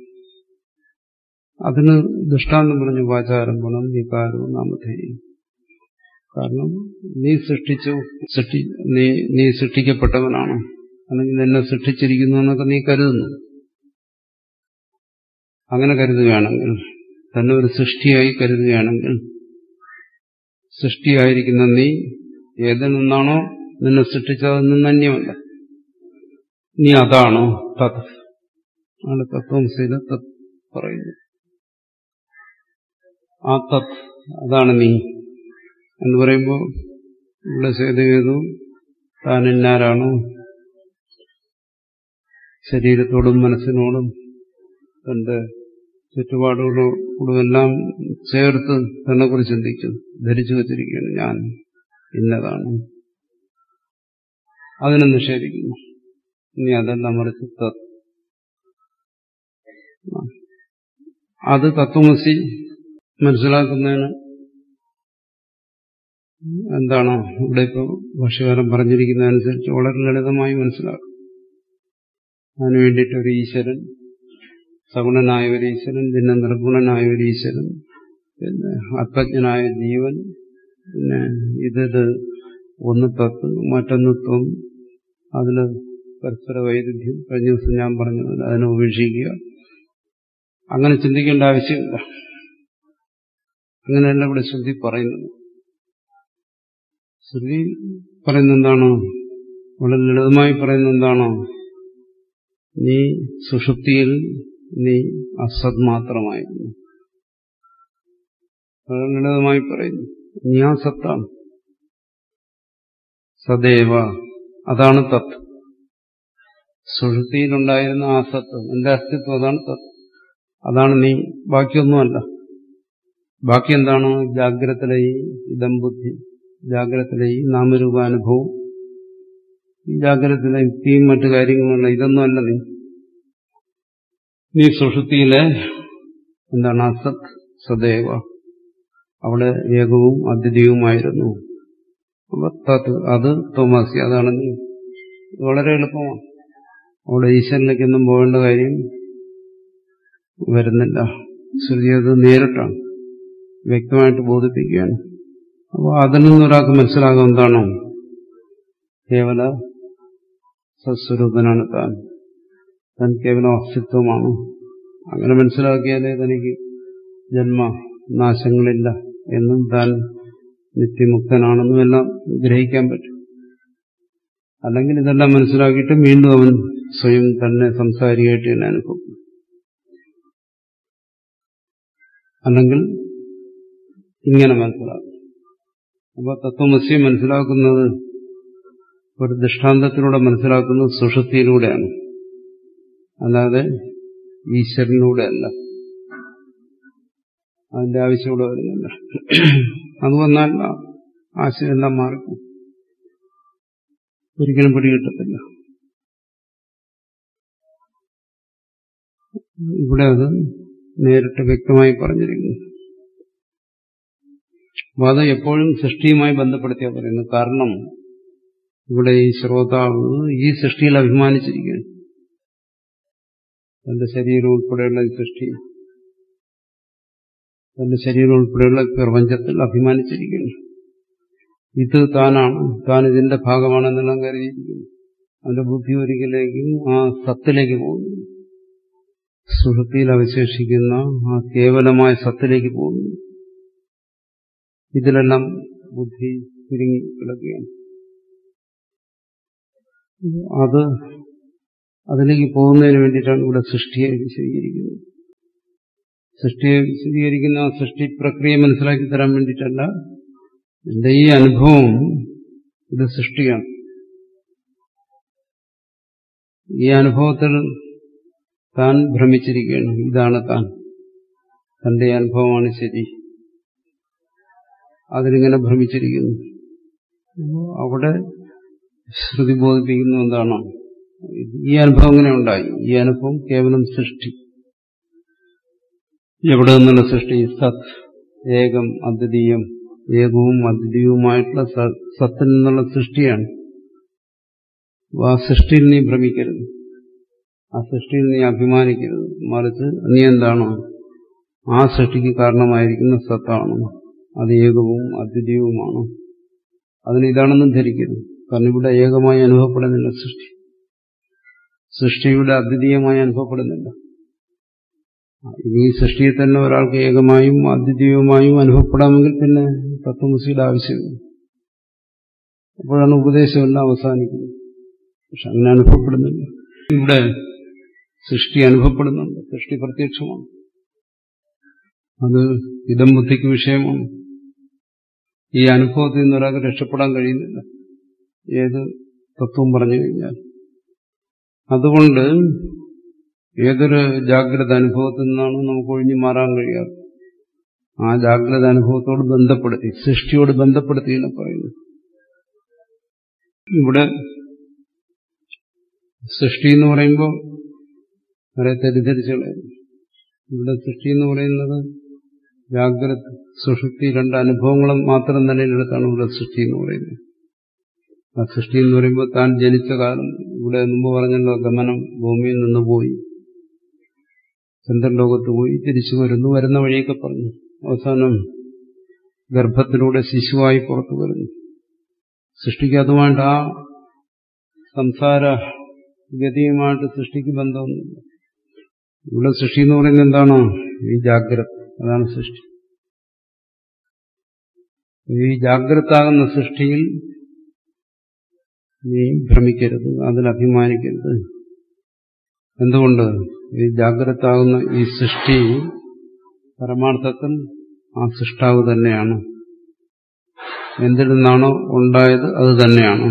അതിന് ദൃഷ്ടാന്തം പറഞ്ഞു വാചാരം ഗുണം വികാരവും നാമധേയം കാരണം നീ സൃഷ്ടിച്ചു സൃഷ്ടി നീ നീ സൃഷ്ടിക്കപ്പെട്ടവനാണ് അല്ലെങ്കിൽ നിന്നെ സൃഷ്ടിച്ചിരിക്കുന്നു എന്നൊക്കെ നീ കരുതുന്നു അങ്ങനെ കരുതുകയാണെങ്കിൽ തന്നെ ഒരു സൃഷ്ടിയായി കരുതുകയാണെങ്കിൽ സൃഷ്ടിയായിരിക്കുന്ന നീ ഏതിൽ നിന്നാണോ നിന്നെ സൃഷ്ടിച്ചതിൽ നിന്ന് അന്യമല്ല നീ അതാണോ തത് ആണ് തത്വംസയിലെ തത് പറയുന്നത് ആ തത് അതാണ് നീ എന്ന് പറയുമ്പോൾ ഇവിടെ ചെയ്തു താൻ എന്നാരാണോ ശരീരത്തോടും മനസ്സിനോടും തന്റെ ചുറ്റുപാടുകളോടും എല്ലാം ചേർത്ത് തന്നെ കുറിച്ച് ചിന്തിച്ചു ധരിച്ചു വച്ചിരിക്കുകയാണ് ഞാൻ ഇന്നതാണ് അതിനെ നിഷേധിക്കുന്നു ഇനി അതെല്ലാം മറിച്ച് തത് അത് തത്വമസി മനസ്സിലാക്കുന്നതിന് എന്താണ് ഇവിടെ ഇപ്പോൾ ഭാഷകാരൻ പറഞ്ഞിരിക്കുന്നതനുസരിച്ച് വളരെ ലളിതമായി മനസ്സിലാക്കും അതിനു വേണ്ടിയിട്ട് ഒരു ഈശ്വരൻ സഗുണനായ ഒരു ഈശ്വരൻ പിന്നെ നിർഗുണനായ ഒരു ഈശ്വരൻ പിന്നെ ആത്മജ്ഞനായ ജീവൻ പിന്നെ ഇതിത് ഒന്ന് തത്ത് മറ്റൊന്ന് ത്വം അതിൽ പരസ്പര വൈരുദ്ധ്യം കഴിഞ്ഞ ദിവസം ഞാൻ പറഞ്ഞത് അതിനെ ഉപേക്ഷിക്കുക അങ്ങനെ ചിന്തിക്കേണ്ട ആവശ്യമില്ല അങ്ങനെയല്ല ഇവിടെ ശ്രുതി പറയുന്നത് ശ്രുതി പറയുന്ന എന്താണോ വളരെ ലളിതമായി പറയുന്ന എന്താണോ നീ സുഷുപ്തിയിൽ നീ അസത് മാത്രമായിരുന്നു വളരെ ലളിതമായി പറയുന്നു നീ ആ സത്താണ് സദൈവ അതാണ് തത്ത് സുഷുപ്തിയിലുണ്ടായിരുന്ന ആ സത്ത് എന്റെ അസ്തിത്വം അതാണ് തത്ത് അതാണ് നീ ബാക്കിയൊന്നുമല്ല ബാക്കി എന്താണ് ജാഗ്രതയിലെ ഈ ഇതം ബുദ്ധി ജാഗ്രതയിലെ ഈ നാമരൂപാനുഭവം ഈ ജാഗ്രതയിലെ യുക്തിയും മറ്റു കാര്യങ്ങളുള്ള ഇതൊന്നുമല്ല നീ നീ സുഷുതിയിലെ എന്താണ് അസത് സദൈവ അവിടെ ഏകവും അദ്വിതീയവുമായിരുന്നു അപ്പൊ തത് അത് തോമാസി അതാണ് നീ വളരെ എളുപ്പമാണ് അവിടെ ഈശ്വരനിലേക്കൊന്നും പോകേണ്ട കാര്യം വരുന്നില്ല ശ്രുതി അത് നേരിട്ടാണ് വ്യക്തമായിട്ട് ബോധിപ്പിക്കുകയാണ് അപ്പോൾ അതിൽ നിന്നൊരാൾക്ക് മനസ്സിലാകും എന്താണോ കേവല സസ്വരൂപനാണ് താൻ താൻ കേവലം അസ്തിത്വമാണ് അങ്ങനെ മനസ്സിലാക്കിയാലേ തനിക്ക് ജന്മനാശങ്ങളില്ല എന്നും താൻ നിത്യമുക്തനാണെന്നും എല്ലാം ഗ്രഹിക്കാൻ പറ്റും അല്ലെങ്കിൽ ഇതെല്ലാം മനസ്സിലാക്കിയിട്ട് വീണ്ടും അവൻ സ്വയം തന്നെ സംസാരിയായിട്ട് തന്നെ അനുഭവം അല്ലെങ്കിൽ ഇങ്ങനെ മനസ്സിലാക്കും അപ്പൊ തത്വമസി മനസ്സിലാക്കുന്നത് ഒരു ദൃഷ്ടാന്തത്തിലൂടെ മനസ്സിലാക്കുന്നത് സുഷുപ്തിയിലൂടെയാണ് അല്ലാതെ ഈശ്വരനിലൂടെ അല്ല അതിന്റെ ആവശ്യം ഇവിടെ വരുന്നില്ല അത് വന്നാൽ ആശയം എല്ലാം മാറിക്കും ഒരിക്കലും പിടികിട്ടത്തില്ല ഇവിടെ അത് നേരിട്ട് വ്യക്തമായി പറഞ്ഞിരിക്കുന്നു അപ്പൊ അത് എപ്പോഴും സൃഷ്ടിയുമായി ബന്ധപ്പെടുത്തിയാ പറയുന്നത് കാരണം ഇവിടെ ഈ ശ്രോതാവ് ഈ സൃഷ്ടിയിൽ അഭിമാനിച്ചിരിക്കുകയാണ് തന്റെ ശരീരം ഉൾപ്പെടെയുള്ള ഈ സൃഷ്ടി തന്റെ ശരീരം ഉൾപ്പെടെയുള്ള പ്രപഞ്ചത്തിൽ അഭിമാനിച്ചിരിക്കുന്നു ഇത് താനാണ് താൻ ഇതിന്റെ ഭാഗമാണെന്നെല്ലാം കരുതിയിരിക്കുന്നു അവന്റെ ബുദ്ധി ഒരിക്കലേക്കും ആ സത്തിലേക്ക് പോകുന്നു സുഹൃത്തിയിൽ അവശേഷിക്കുന്ന ആ കേവലമായ സത്തിലേക്ക് പോകുന്നു ഇതിലെല്ലാം ബുദ്ധി ചുരുങ്ങി കിടക്കുകയാണ് അത് അതിലേക്ക് പോകുന്നതിന് വേണ്ടിയിട്ടാണ് ഇവിടെ സൃഷ്ടിയെ വിശദീകരിക്കുന്നത് സൃഷ്ടിയെ വിശദീകരിക്കുന്ന ആ സൃഷ്ടി പ്രക്രിയ മനസ്സിലാക്കി തരാൻ വേണ്ടിയിട്ടല്ല എന്റെ ഈ അനുഭവം ഇത് സൃഷ്ടിയാണ് ഈ അനുഭവത്തിൽ താൻ ഭ്രമിച്ചിരിക്കുകയാണ് ഇതാണ് താൻ തന്റെ അനുഭവമാണ് ശരി അതിലിങ്ങനെ ഭ്രമിച്ചിരിക്കുന്നു അവിടെ ശ്രുതി ബോധിപ്പിക്കുന്ന എന്താണ് ഈ അനുഭവം എങ്ങനെ ഉണ്ടായി ഈ അനുഭവം കേവലം സൃഷ്ടി എവിടെ നിന്നുള്ള സൃഷ്ടി സത് ഏകം അദ്വിതീയം ഏകവും അദ്വിതീയവുമായിട്ടുള്ള സത്തിൽ നിന്നുള്ള സൃഷ്ടിയാണ് ആ സൃഷ്ടിയിൽ നീ ഭ്രമിക്കരുത് ആ സൃഷ്ടിയിൽ നീ അഭിമാനിക്കരുത് മറിച്ച് നീ എന്താണോ ആ സൃഷ്ടിക്ക് കാരണമായിരിക്കുന്ന സത്താണ് അത് ഏകവും അദ്വിതീയവുമാണ് അതിന് ഇതാണെന്നും ധരിക്കരുത് കാരണം ഇവിടെ ഏകമായി അനുഭവപ്പെടുന്നില്ല സൃഷ്ടി സൃഷ്ടിയുടെ അദ്വിതീയമായി അനുഭവപ്പെടുന്നില്ല ഈ സൃഷ്ടിയെ തന്നെ ഒരാൾക്ക് ഏകമായും അദ്വിതീയവുമായും അനുഭവപ്പെടാമെങ്കിൽ പിന്നെ തത്വമസിയുടെ ആവശ്യമില്ല അപ്പോഴാണ് ഉപദേശമെല്ലാം അവസാനിക്കുന്നത് പക്ഷെ അങ്ങനെ അനുഭവപ്പെടുന്നില്ല ഇവിടെ സൃഷ്ടി അനുഭവപ്പെടുന്നുണ്ട് സൃഷ്ടി പ്രത്യക്ഷമാണ് അത് ഇതം ബുദ്ധിക്ക് വിഷയമാണ് ഈ അനുഭവത്തിൽ നിന്ന് ഒരാൾക്ക് രക്ഷപ്പെടാൻ കഴിയുന്നില്ല ഏത് തത്വം പറഞ്ഞു കഴിഞ്ഞാൽ അതുകൊണ്ട് ഏതൊരു ജാഗ്രത അനുഭവത്തിൽ നിന്നാണ് നമുക്ക് ഒഴിഞ്ഞു മാറാൻ കഴിയാറ് ആ ജാഗ്രത അനുഭവത്തോട് ബന്ധപ്പെടുത്തി സൃഷ്ടിയോട് ബന്ധപ്പെടുത്തിയാണ് പറയുന്നത് ഇവിടെ സൃഷ്ടി എന്ന് പറയുമ്പോൾ വരെ തെറ്റിദ്ധരിച്ചു കളയുന്നു ഇവിടെ സൃഷ്ടി എന്ന് പറയുന്നത് ജാഗ്രത സുഷുപ്തി രണ്ട് അനുഭവങ്ങളും മാത്രം നിലയിലെടുത്താണ് ഇവിടെ സൃഷ്ടി എന്ന് പറയുന്നത് ആ സൃഷ്ടി എന്ന് പറയുമ്പോൾ താൻ ജനിച്ച കാലം ഇവിടെ മുമ്പ് പറഞ്ഞല്ലോ ഗമനം ഭൂമിയിൽ നിന്ന് പോയി ചന്ദ്രലോകത്ത് പോയി തിരിച്ചു വരുന്നു വരുന്ന വഴിയൊക്കെ പറഞ്ഞു അവസാനം ഗർഭത്തിലൂടെ ശിശുവായി പുറത്തു വരുന്നു സൃഷ്ടിക്ക് അതുമായിട്ട് ആ സംസാര ഗതിയുമായിട്ട് സൃഷ്ടിക്ക് ബന്ധമൊന്നുമില്ല ഇവിടെ സൃഷ്ടി എന്ന് പറയുന്നത് എന്താണ് ഈ ജാഗ്രത അതാണ് സൃഷ്ടി ഈ ജാഗ്രതാകുന്ന സൃഷ്ടിയിൽ നീ ഭ്രമിക്കരുത് അതിൽ അഭിമാനിക്കരുത് എന്തുകൊണ്ട് ഈ ജാഗ്രതാകുന്ന ഈ സൃഷ്ടി പരമാർത്ഥത്തിൽ ആ സൃഷ്ടാവ് തന്നെയാണ് എന്തിൽ നിന്നാണോ ഉണ്ടായത് അത് തന്നെയാണ്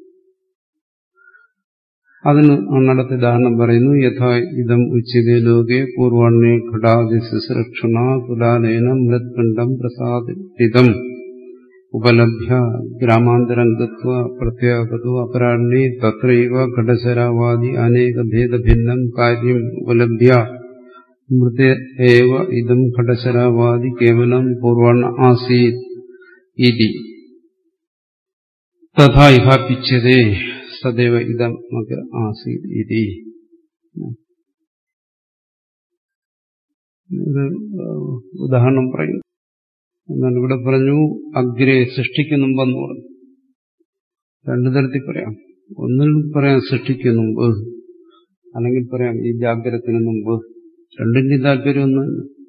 അതിന് അണ്ണടത്ത് ഉദാഹരണം പറയുന്നു യഥാ ഇതം ഉച്ചിതേ ലോകെ പൂർവാണ്യെ ഘടാതി ശുശ്രക്ഷണ കുലാലേന മൃത്പിണ്ഡം പ്രസാദിതം ഉപലഭ്യ ഗ്രാമാന്തരം ഗത്വ പ്രത്യാഗതോ അപരാണ്യെ തത്രൈവ ഘടശരാവാദി അനേകഭേദഭിന്നം കാര്യം ഉപലഭ്യ മൃത ഏവ ഇതം ഘടശരാവാദി കേവലം പൂർവണ ആസീത് ഇതി തഥാ ഇഹാപിച്ചതേ സദൈവ ഇതം ആസീത് ഇതി ഇത് ഉദാഹരണം പറയുന്നു എന്നാൽ ഇവിടെ പറഞ്ഞു അഗ്രേ സൃഷ്ടിക്ക് മുമ്പെന്ന് പറഞ്ഞു രണ്ടു തരത്തിൽ പറയാം ഒന്നിൽ പറയാം സൃഷ്ടിക്ക് മുമ്പ് അല്ലെങ്കിൽ പറയാം ഈ ജാഗ്രതത്തിന് മുമ്പ് രണ്ടിന്റെയും താല്പര്യം ഒന്ന്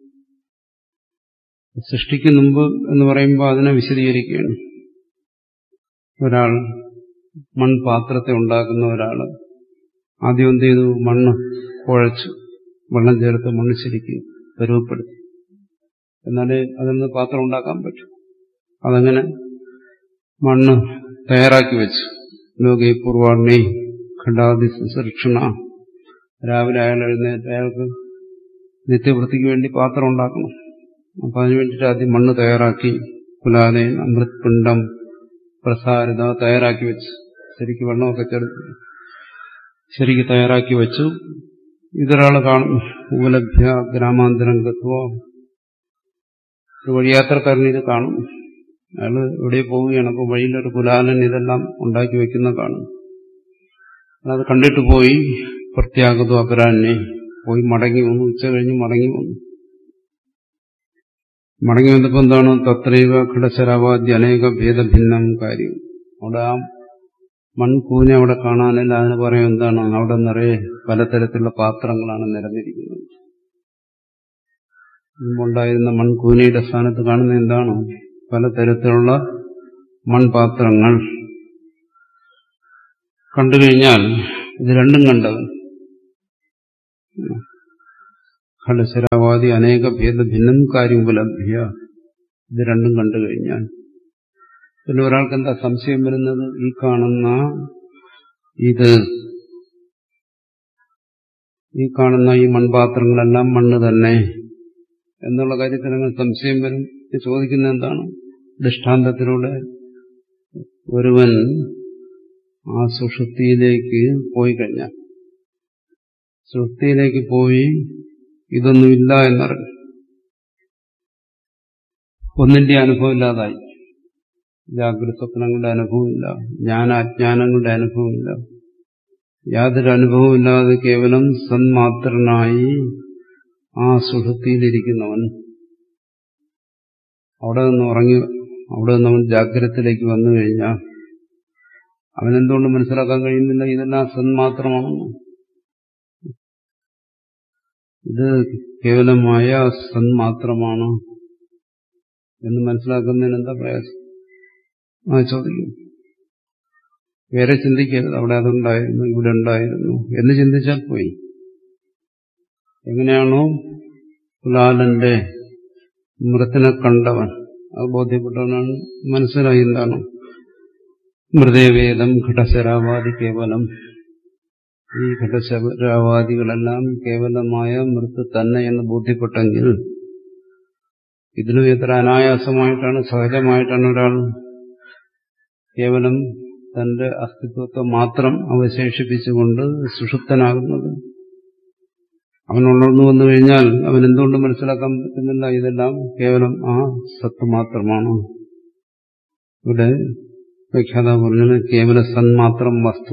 സൃഷ്ടിക്ക് മുമ്പ് എന്ന് പറയുമ്പോൾ അതിനെ വിശദീകരിക്കുകയാണ് ഒരാൾ മൺപാത്രത്തെ ഉണ്ടാക്കുന്ന ഒരാൾ ആദ്യം എന്ത് ചെയ്തു മണ്ണ് കുഴച്ചു വെള്ളം ചേർത്ത് മണ്ണ് ശരിക്ക് പരുവപ്പെടുത്തി എന്നാലേ അതിൽ നിന്ന് പാത്രം ഉണ്ടാക്കാൻ പറ്റും അതങ്ങനെ മണ്ണ് തയ്യാറാക്കി വെച്ചു ലോകി പൂർവാണി ഖണ്ഡാദി സുരക്ഷണ രാവിലെ അയാൾ എഴുന്നേറ്റ് അയാൾക്ക് നിത്യവൃത്തിക്ക് വേണ്ടി പാത്രം ഉണ്ടാക്കണം അപ്പൊ അതിനു വേണ്ടിയിട്ട് ആദ്യം മണ്ണ് തയ്യാറാക്കി കുലാലയൻ അമൃത്പിണ്ഡം പ്രസാരിത തയ്യാറാക്കി വെച്ചു ശരിക്ക് വെള്ളമൊക്കെ ചേർത്ത് ശരിക്ക് തയ്യാറാക്കി വെച്ചു ഇതൊരാൾ കാണും ഉപലഭ്യ ഗ്രാമാന്തരം ഗത്വ ഒരു വഴിയാത്രക്കാരൻ ഇത് കാണും അയാൾ എവിടെ പോവുകയാണ് അപ്പോൾ വഴിയിലൊരു കുലാലൻ ഇതെല്ലാം ഉണ്ടാക്കി വെക്കുന്ന കാണും അത് കണ്ടിട്ട് പോയി പ്രത്യാഗതോ അപരാന്നെ പോയി മടങ്ങി വന്നു ഉച്ച കഴിഞ്ഞ് മടങ്ങി വന്നു മടങ്ങി വന്നപ്പോൾ എന്താണ് തത്രൈവ ഘടശരാവാദ്യ അനേക ഭേദഭിന്നം കാര്യം അവിടെ ആ മൺകൂനെ അവിടെ കാണാനില്ല അതിന് പറയും എന്താണ് അവിടെ നിറയെ പലതരത്തിലുള്ള പാത്രങ്ങളാണ് നിരന്നിരിക്കുന്നത് മുമ്പുണ്ടായിരുന്ന മൺകൂനയുടെ സ്ഥാനത്ത് കാണുന്ന എന്താണ് പലതരത്തിലുള്ള മൺപാത്രങ്ങൾ കണ്ടുകഴിഞ്ഞാൽ ഇത് രണ്ടും കണ്ടവൻ ഖലശരാവാദി അനേക ഭേദഭിന്നം കാര്യം ഉപലഭ്യ ഇത് രണ്ടും കണ്ടു കഴിഞ്ഞാൽ പിന്നെ ഒരാൾക്ക് എന്താ സംശയം വരുന്നത് ഈ കാണുന്ന ഇത് ഈ കാണുന്ന ഈ മൺപാത്രങ്ങളെല്ലാം മണ്ണ് തന്നെ എന്നുള്ള കാര്യത്തിൽ അങ്ങനെ സംശയം വരും ചോദിക്കുന്ന എന്താണ് ദൃഷ്ടാന്തത്തിലൂടെ ഒരുവൻ ആ സുഷുപ്തിയിലേക്ക് പോയി കഴിഞ്ഞാൽ സുഷുപ്തിയിലേക്ക് പോയി ഇതൊന്നുമില്ല എന്നറിഞ്ഞു ഒന്നിന്റെ അനുഭവം ഇല്ലാതായി ജാഗ്രത സ്വപ്നങ്ങളുടെ അനുഭവമില്ല ജ്ഞാനാജ്ഞാനങ്ങളുടെ അനുഭവമില്ല യാതൊരു അനുഭവമില്ലാതെ കേവലം സന്മാത്രനായി ആ സുഷുപ്തിയിലിരിക്കുന്നവൻ അവിടെ നിന്ന് ഉറങ്ങി അവിടെ നിന്ന് അവൻ ജാഗ്രതത്തിലേക്ക് വന്നു കഴിഞ്ഞാൽ അവനെന്തുകൊണ്ട് മനസ്സിലാക്കാൻ കഴിയുന്നില്ല ഇതെല്ലാം സന്മാത്രമാണെന്ന് ഇത് കേവലമായ സന്മാത്രമാണ് എന്ന് മനസ്സിലാക്കുന്നതിന് എന്താ പ്രയാസം ആ ചോദിക്കും വേറെ ചിന്തിക്കരുത് അവിടെ അതുണ്ടായിരുന്നു ഇവിടെ ഉണ്ടായിരുന്നു എന്ന് ചിന്തിച്ചാൽ പോയി എങ്ങനെയാണോ ലാലന്റെ മൃത്തിനെ കണ്ടവൻ അത് ബോധ്യപ്പെട്ടവനാണ് മനസ്സിലായി എന്താണ് മൃതേവേദം ഘടശരാവാദി കേവലം ഈ ഘടശരാവാദികളെല്ലാം കേവലമായ മൃത്ത് തന്നെ എന്ന് ബോധ്യപ്പെട്ടെങ്കിൽ ഇതിനും എത്ര അനായാസമായിട്ടാണ് സഹജമായിട്ടാണ് ഒരാൾ കേവലം തന്റെ അസ്തിത്വത്തെ മാത്രം അവശേഷിപ്പിച്ചുകൊണ്ട് സുഷുപ്തനാകുന്നത് അവനുണർന്നു വന്നു കഴിഞ്ഞാൽ അവൻ എന്തുകൊണ്ട് മനസ്സിലാക്കാൻ പറ്റുന്നില്ല ഇതെല്ലാം കേവലം ആ സത്ത് മാത്രമാണ് ഇവിടെ വ്യാഖ്യാത പറഞ്ഞത് കേവല സന്മാത്രം വസ്തു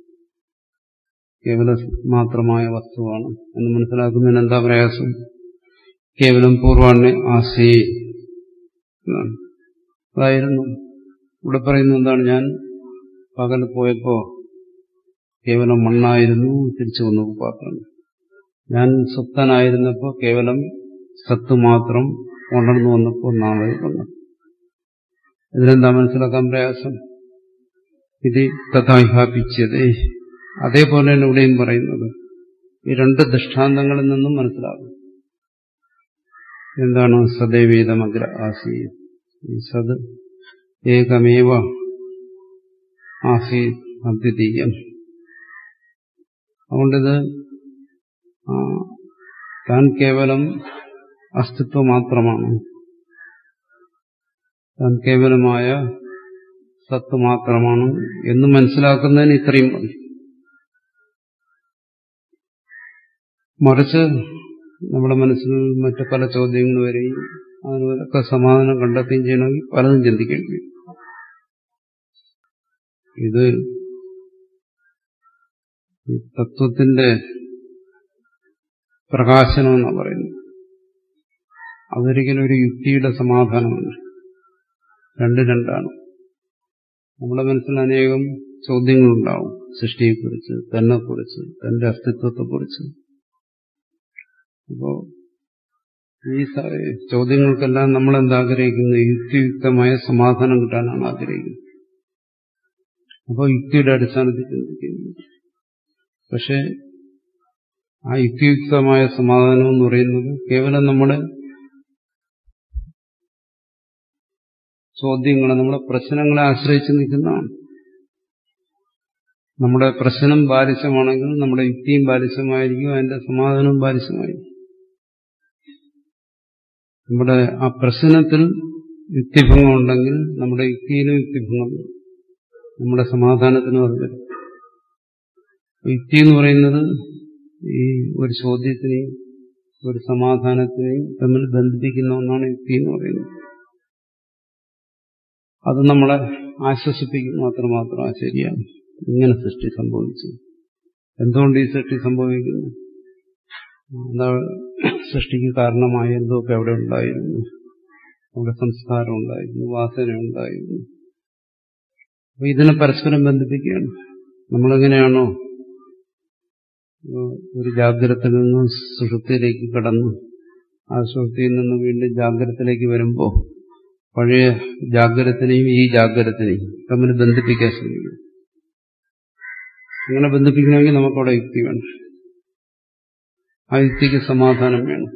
കേവല മാത്രമായ വസ്തുവാണ് എന്ന് മനസ്സിലാക്കുന്നതിന് എന്താ പ്രയാസം കേവലം പൂർവാണ്യ ആസേ അതായിരുന്നു ഇവിടെ പറയുന്നത് എന്താണ് ഞാൻ പകൽ പോയപ്പോ കേവലം മണ്ണായിരുന്നു തിരിച്ചു വന്നു പാത്രം ഞാൻ സുപ്തനായിരുന്നപ്പോ കേവലം സത്ത് മാത്രം ഉണർന്നു വന്നപ്പോൾ നാളെ വന്നു ഇതിനെന്താ മനസ്സിലാക്കാൻ പ്രയാസം ഇത് തഥാഹിപ്പിച്ചത് അതേപോലെ തന്നെ ഇവിടെയും പറയുന്നത് ഈ രണ്ട് ദൃഷ്ടാന്തങ്ങളിൽ നിന്നും മനസ്സിലാകും എന്താണ് സദൈവേദമഗ്ര ആസീ ഈ സത് ഏകമേവ ആസീ അദ്വിതീയം അതുകൊണ്ടിത് താൻ കേവലം അസ്തിത്വം മാത്രമാണ് താൻ കേവലമായ സത്ത് മാത്രമാണ് എന്ന് മനസ്സിലാക്കുന്നതിന് ഇത്രയും മതി മറിച്ച് നമ്മുടെ മനസ്സിൽ മറ്റു പല ചോദ്യങ്ങൾ വരികയും അതിനൊക്കെ സമാധാനം കണ്ടെത്തുകയും ചെയ്യണമെങ്കിൽ പലതും ചിന്തിക്കേണ്ടി വരും ഇത് ഈ തത്വത്തിന്റെ പ്രകാശനം എന്നാണ് പറയുന്നത് അതൊരിക്കലും ഒരു യുക്തിയുടെ സമാധാനമല്ല രണ്ട് രണ്ടാണ് നമ്മുടെ മനസ്സിൽ അനേകം ചോദ്യങ്ങളുണ്ടാവും സൃഷ്ടിയെക്കുറിച്ച് തന്നെക്കുറിച്ച് തന്റെ അസ്തിത്വത്തെക്കുറിച്ച് അപ്പോ ഈ ചോദ്യങ്ങൾക്കെല്ലാം നമ്മൾ എന്താഗ്രഹിക്കുന്നത് യുക്തിയുക്തമായ സമാധാനം കിട്ടാനാണ് ആഗ്രഹിക്കുന്നത് അപ്പോൾ യുക്തിയുടെ അടിസ്ഥാനത്തിൽ ചിന്തിക്കുന്നു പക്ഷെ ആ യുക്തിയുക്തമായ സമാധാനം എന്ന് പറയുന്നത് കേവലം നമ്മുടെ ചോദ്യങ്ങളെ നമ്മുടെ പ്രശ്നങ്ങളെ ആശ്രയിച്ച് നിൽക്കുന്നതാണ് നമ്മുടെ പ്രശ്നം ബാലിശമാണെങ്കിൽ നമ്മുടെ യുക്തിയും ബാലിശമായിരിക്കും അതിന്റെ സമാധാനവും ബാലിശമായിരിക്കും നമ്മുടെ ആ പ്രശ്നത്തിൽ യുക്തിഭംഗം ഉണ്ടെങ്കിൽ നമ്മുടെ യുക്തിയിലും യുക്തിഭംഗം വരും നമ്മുടെ സമാധാനത്തിനും അത് വരും യുക്തി എന്ന് പറയുന്നത് ഈ ഒരു ചോദ്യത്തിനെയും ഒരു സമാധാനത്തിനെയും തമ്മിൽ ബന്ധിപ്പിക്കുന്ന ഒന്നാണ് യുക്തി എന്ന് പറയുന്നത് അത് നമ്മളെ ആശ്വസിപ്പിക്കും മാത്രം മാത്രം ആ ശരിയാണ് ഇങ്ങനെ സൃഷ്ടി സംഭവിച്ചു എന്തുകൊണ്ട് ഈ സൃഷ്ടി സംഭവിക്കുന്നു എന്താ സൃഷ്ടിക്ക് കാരണമായ എന്തൊക്കെ അവിടെ ഉണ്ടായിരുന്നു അവിടെ സംസ്കാരം ഉണ്ടായിരുന്നു വാസന ഉണ്ടായിരുന്നു അപ്പൊ ഇതിനെ പരസ്പരം ബന്ധിപ്പിക്കുകയാണ് നമ്മളെങ്ങനെയാണോ ഒരു ജാഗ്രതയിൽ നിന്ന് സുഷുപ്തിയിലേക്ക് കടന്നു ആ സുഹൃത്തിയിൽ നിന്ന് വീണ്ടും ജാഗ്രതത്തിലേക്ക് വരുമ്പോൾ പഴയ ജാഗ്രതത്തിനെയും ഈ ജാഗ്രതത്തിനെയും തമ്മിൽ ബന്ധിപ്പിക്കാൻ ശ്രമിക്കും അങ്ങനെ ബന്ധിപ്പിക്കണമെങ്കിൽ നമുക്കവിടെ യുക്തി വേണം ആ യുക്തിക്ക് സമാധാനം വേണം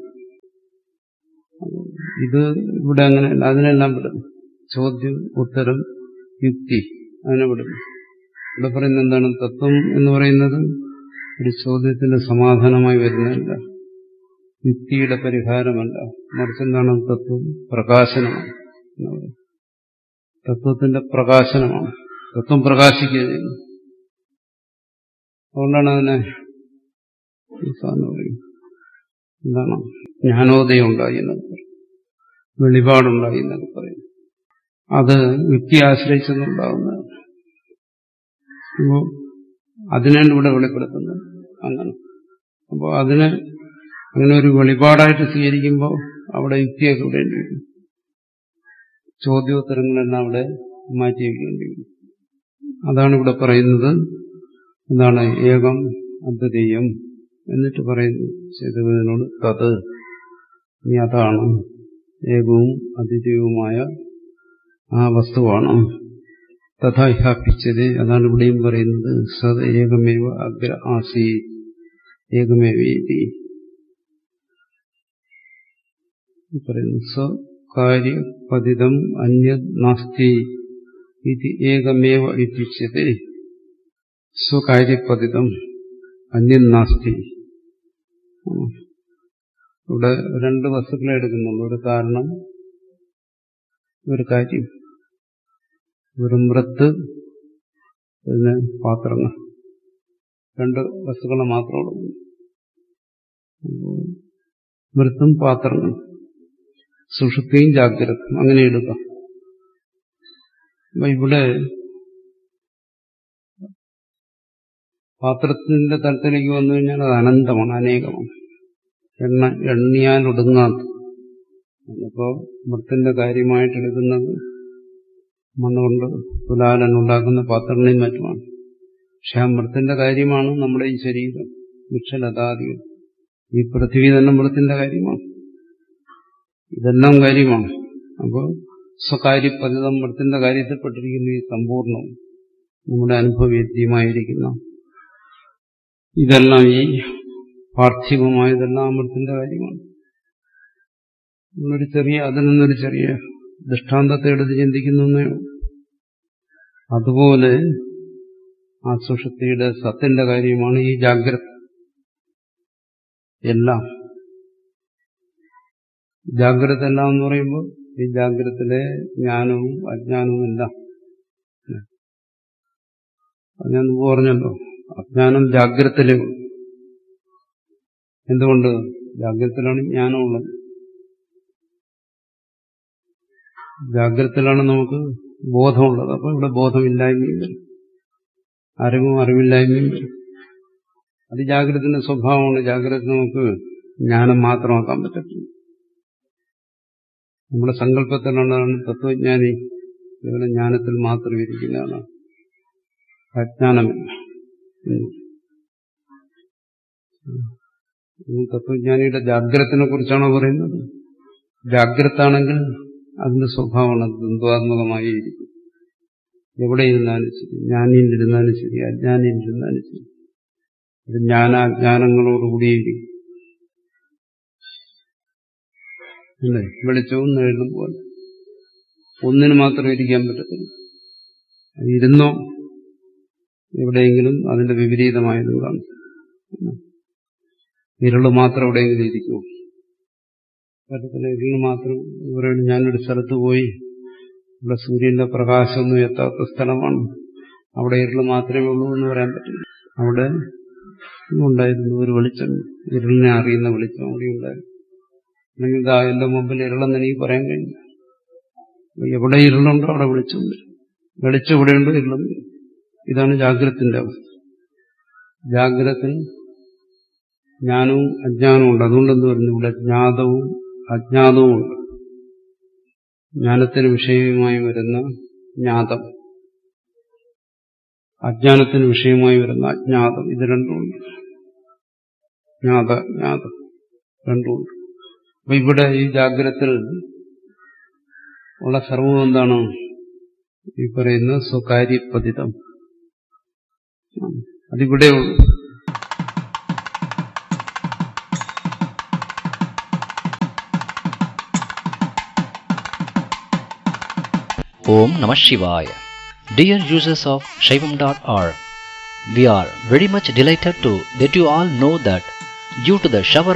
ഇത് ഇവിടെ അങ്ങനെയല്ല അതിനെല്ലാം വിടുന്നു ചോദ്യം ഉത്തരം യുക്തി അതിനെ വിടുന്നു ഇവിടെ പറയുന്നത് എന്താണ് തത്വം എന്ന് പറയുന്നത് ഒരു ചോദ്യത്തിന്റെ സമാധാനമായി വരുന്നതല്ല യുക്തിയുടെ പരിഹാരമല്ല മറിച്ച് എന്താണ് തത്വം പ്രകാശനമാണ് എന്ന് പറയുന്നത്. തത്വത്തിന്റെ പ്രകാശനമാണ് തത്വം പ്രകാശിക്കുക ചെയ്യുന്നു അതുകൊണ്ടാണ് അതിനെ ഈ സാധനം പറയും എന്താണ് ജ്ഞാനോദയം ഉണ്ടായി എന്നൊക്കെ പറയും വെളിപാടുണ്ടായി എന്നൊക്കെ പറയും അത് യുക്തി ആശ്രയിച്ചെന്നുണ്ടാകുന്നതാണ് അപ്പോൾ അതിനാണ് ഇവിടെ വെളിപ്പെടുത്തുന്നത് അങ്ങനെ അപ്പോൾ അതിനെ അങ്ങനെ ഒരു വെളിപാടായിട്ട് സ്വീകരിക്കുമ്പോൾ അവിടെ യുക്തിയൊക്കെ വിടേണ്ടി വരും ചോദ്യോത്തരങ്ങളെല്ലാം അവിടെ മാറ്റി വയ്ക്കേണ്ടി വരും അതാണ് ഇവിടെ പറയുന്നത് എന്താണ് ഏകം അദ്വിതീയം എന്നിട്ട് പറയുന്നു ചേതുവിനോട് തത് നീ അതാണ് ഏകവും അദ്വിതീയവുമായ ആ വസ്തുവാണ് തഥാ ഹ്യാപിച്ചത് അതാണ് ഇവിടെയും പറയുന്നത് സത് ഏകമേവ അഗ്ര ആസീ ഏകമേവേദി പറയുന്നു സ്വകാര്യപതിതം അന്യത് നാസ്തി ഇത് ഏകമേവ ഇത്യുച്യത്തെ സ്വകാര്യപതിതം അന്യത് നാസ്തി ഇവിടെ രണ്ട് വസ്തുക്കളെ എടുക്കുന്നുള്ളൂ ഒരു കാരണം ഒരു കാര്യം ഒരു മൃത്ത് പിന്നെ പാത്രങ്ങൾ രണ്ട് വസ്തുക്കളെ മാത്രം മൃത്തും പാത്രങ്ങളും സുഷുപ്തിയും ജാഗ്രത അങ്ങനെ എടുക്കാം അപ്പൊ ഇവിടെ പാത്രത്തിന്റെ തലത്തിലേക്ക് വന്നു കഴിഞ്ഞാൽ അത് അനന്തമാണ് അനേകമാണ് എണ്ണ എണ്ണിയാൽ ഒടുങ്ങാത്ത അപ്പോ മൃത്തിന്റെ കാര്യമായിട്ട് എടുക്കുന്നത് മണ്ണുകൊണ്ട് തുലാലൻ ഉണ്ടാക്കുന്ന പാത്രങ്ങളെയും മറ്റുമാണ് പക്ഷെ ആ മൃത്തിന്റെ കാര്യമാണ് നമ്മുടെ ഈ ശരീരം വൃക്ഷലതാദികൾ ഈ പൃഥ്വി തന്നെ മൃത്തിന്റെ കാര്യമാണ് ഇതെല്ലാം കാര്യമാണ് അപ്പോൾ സ്വകാര്യപതിതം മൃത്തിന്റെ കാര്യത്തിൽപ്പെട്ടിരിക്കുന്ന ഈ സമ്പൂർണ്ണം നമ്മുടെ അനുഭവവേദ്യമായിരിക്കുന്ന ഇതെല്ലാം ഈ പാർത്ഥിവമായതെല്ലാം അമൃത്തിന്റെ കാര്യമാണ് ഒരു ചെറിയ അതിൽ നിന്നൊരു ചെറിയ ദൃഷ്ടാന്തത്തെ എടുത്ത് ചിന്തിക്കുന്നേ അതുപോലെ ആ സുഷുപ്തിയുടെ സത്തിന്റെ കാര്യമാണ് ഈ ജാഗ്രത എല്ലാം ജാഗ്രത എല്ലാം എന്ന് പറയുമ്പോൾ ഈ ജാഗ്രതത്തിലെ ജ്ഞാനവും അജ്ഞാനവും എല്ലാം അത് ഞാൻ മുമ്പ് പറഞ്ഞല്ലോ അജ്ഞാനം ജാഗ്രതയിലേ ഉള്ളൂ എന്തുകൊണ്ട് ജാഗ്രതത്തിലാണ് ജ്ഞാനമുള്ളത് ജാഗ്രതത്തിലാണ് നമുക്ക് ബോധമുള്ളത് അപ്പൊ ഇവിടെ ബോധമില്ലായ്മയും വരും അറിവും അറിവില്ലായ്മയും വരും അത് ജാഗ്രതത്തിന്റെ സ്വഭാവമാണ് ജാഗ്രത നമുക്ക് ജ്ഞാനം മാത്രമാക്കാൻ പറ്റത്തില്ല നമ്മുടെ സങ്കല്പത്തിലുള്ളതാണ് തത്വജ്ഞാനി കേവലം ജ്ഞാനത്തിൽ മാത്രം ഇരിക്കുന്നതാണ് അജ്ഞാനമില്ല തത്വജ്ഞാനിയുടെ ജാഗ്രതത്തിനെ കുറിച്ചാണോ പറയുന്നത് ജാഗ്രത ആണെങ്കിൽ അതിന്റെ സ്വഭാവമാണ് ദ്വന്ദ്വാത്മകമായി ഇരിക്കും എവിടെ ഇരുന്നാലും ശരി ജ്ഞാനിയിലിരുന്നാലും ശരി അജ്ഞാനിയിലിരുന്നാലും ശരി ഇത് ജ്ഞാനാജ്ഞാനങ്ങളോടുകൂടിയിരിക്കും അല്ലേ വെളിച്ചവും നേരിടും പോലെ ഒന്നിന് മാത്രം ഇരിക്കാൻ പറ്റത്തില്ല ഇരുന്നോ എവിടെയെങ്കിലും അതിന്റെ വിപരീതമായതും കാണും ഇരുള് മാത്രം എവിടെയെങ്കിലും ഇരിക്കുമോ പറ്റത്തില്ല ഇരുള് മാത്രം ഇവരോട് ഞാനൊരു സ്ഥലത്ത് പോയി ഇവിടെ സൂര്യന്റെ പ്രകാശമൊന്നും എത്താത്ത സ്ഥലമാണ് അവിടെ ഇരുള് മാത്രമേ ഉള്ളൂ എന്ന് പറയാൻ പറ്റില്ല അവിടെ ഉണ്ടായിരുന്നു ഒരു വെളിച്ചം ഇരുളിനെ അറിയുന്ന വെളിച്ചം അവിടെ ഉണ്ടായിരുന്നു അല്ലെങ്കിൽ ഇതാ എന്റെ മുമ്പിൽ ഇരുളെന്ന് എനിക്ക് പറയാൻ കഴിയില്ല എവിടെ ഇരുളുണ്ടോ അവിടെ വെളിച്ചം വരും വെളിച്ചം എവിടെയുണ്ടോ ഇരുളും വരും ഇതാണ് ജാഗ്രത്തിന്റെ അവസ്ഥ ജാഗ്രത്തിൽ ജ്ഞാനവും അജ്ഞാനവും ഉണ്ട് അതുകൊണ്ടെന്ന് പറഞ്ഞു ഇവിടെ ജ്ഞാതവും അജ്ഞാതവും ഉണ്ട് ജ്ഞാനത്തിന് വിഷയമായി വരുന്ന ജ്ഞാതം അജ്ഞാനത്തിന് വിഷയമായി വരുന്ന അജ്ഞാതം ഇത് രണ്ടുമുണ്ട് ജ്ഞാത ജ്ഞാതം രണ്ടുമുണ്ട് അപ്പൊ ഇവിടെ ഈ ജാഗ്രത്തിൽ ഉള്ള സർവവും എന്താണ് ഈ പറയുന്ന സ്വകാര്യപതിതം അതിവിടെ ഉള്ളൂ Om Namah Shivaya. Dear users of Shaivam.org, we are very much delighted to let you all know that due to the shower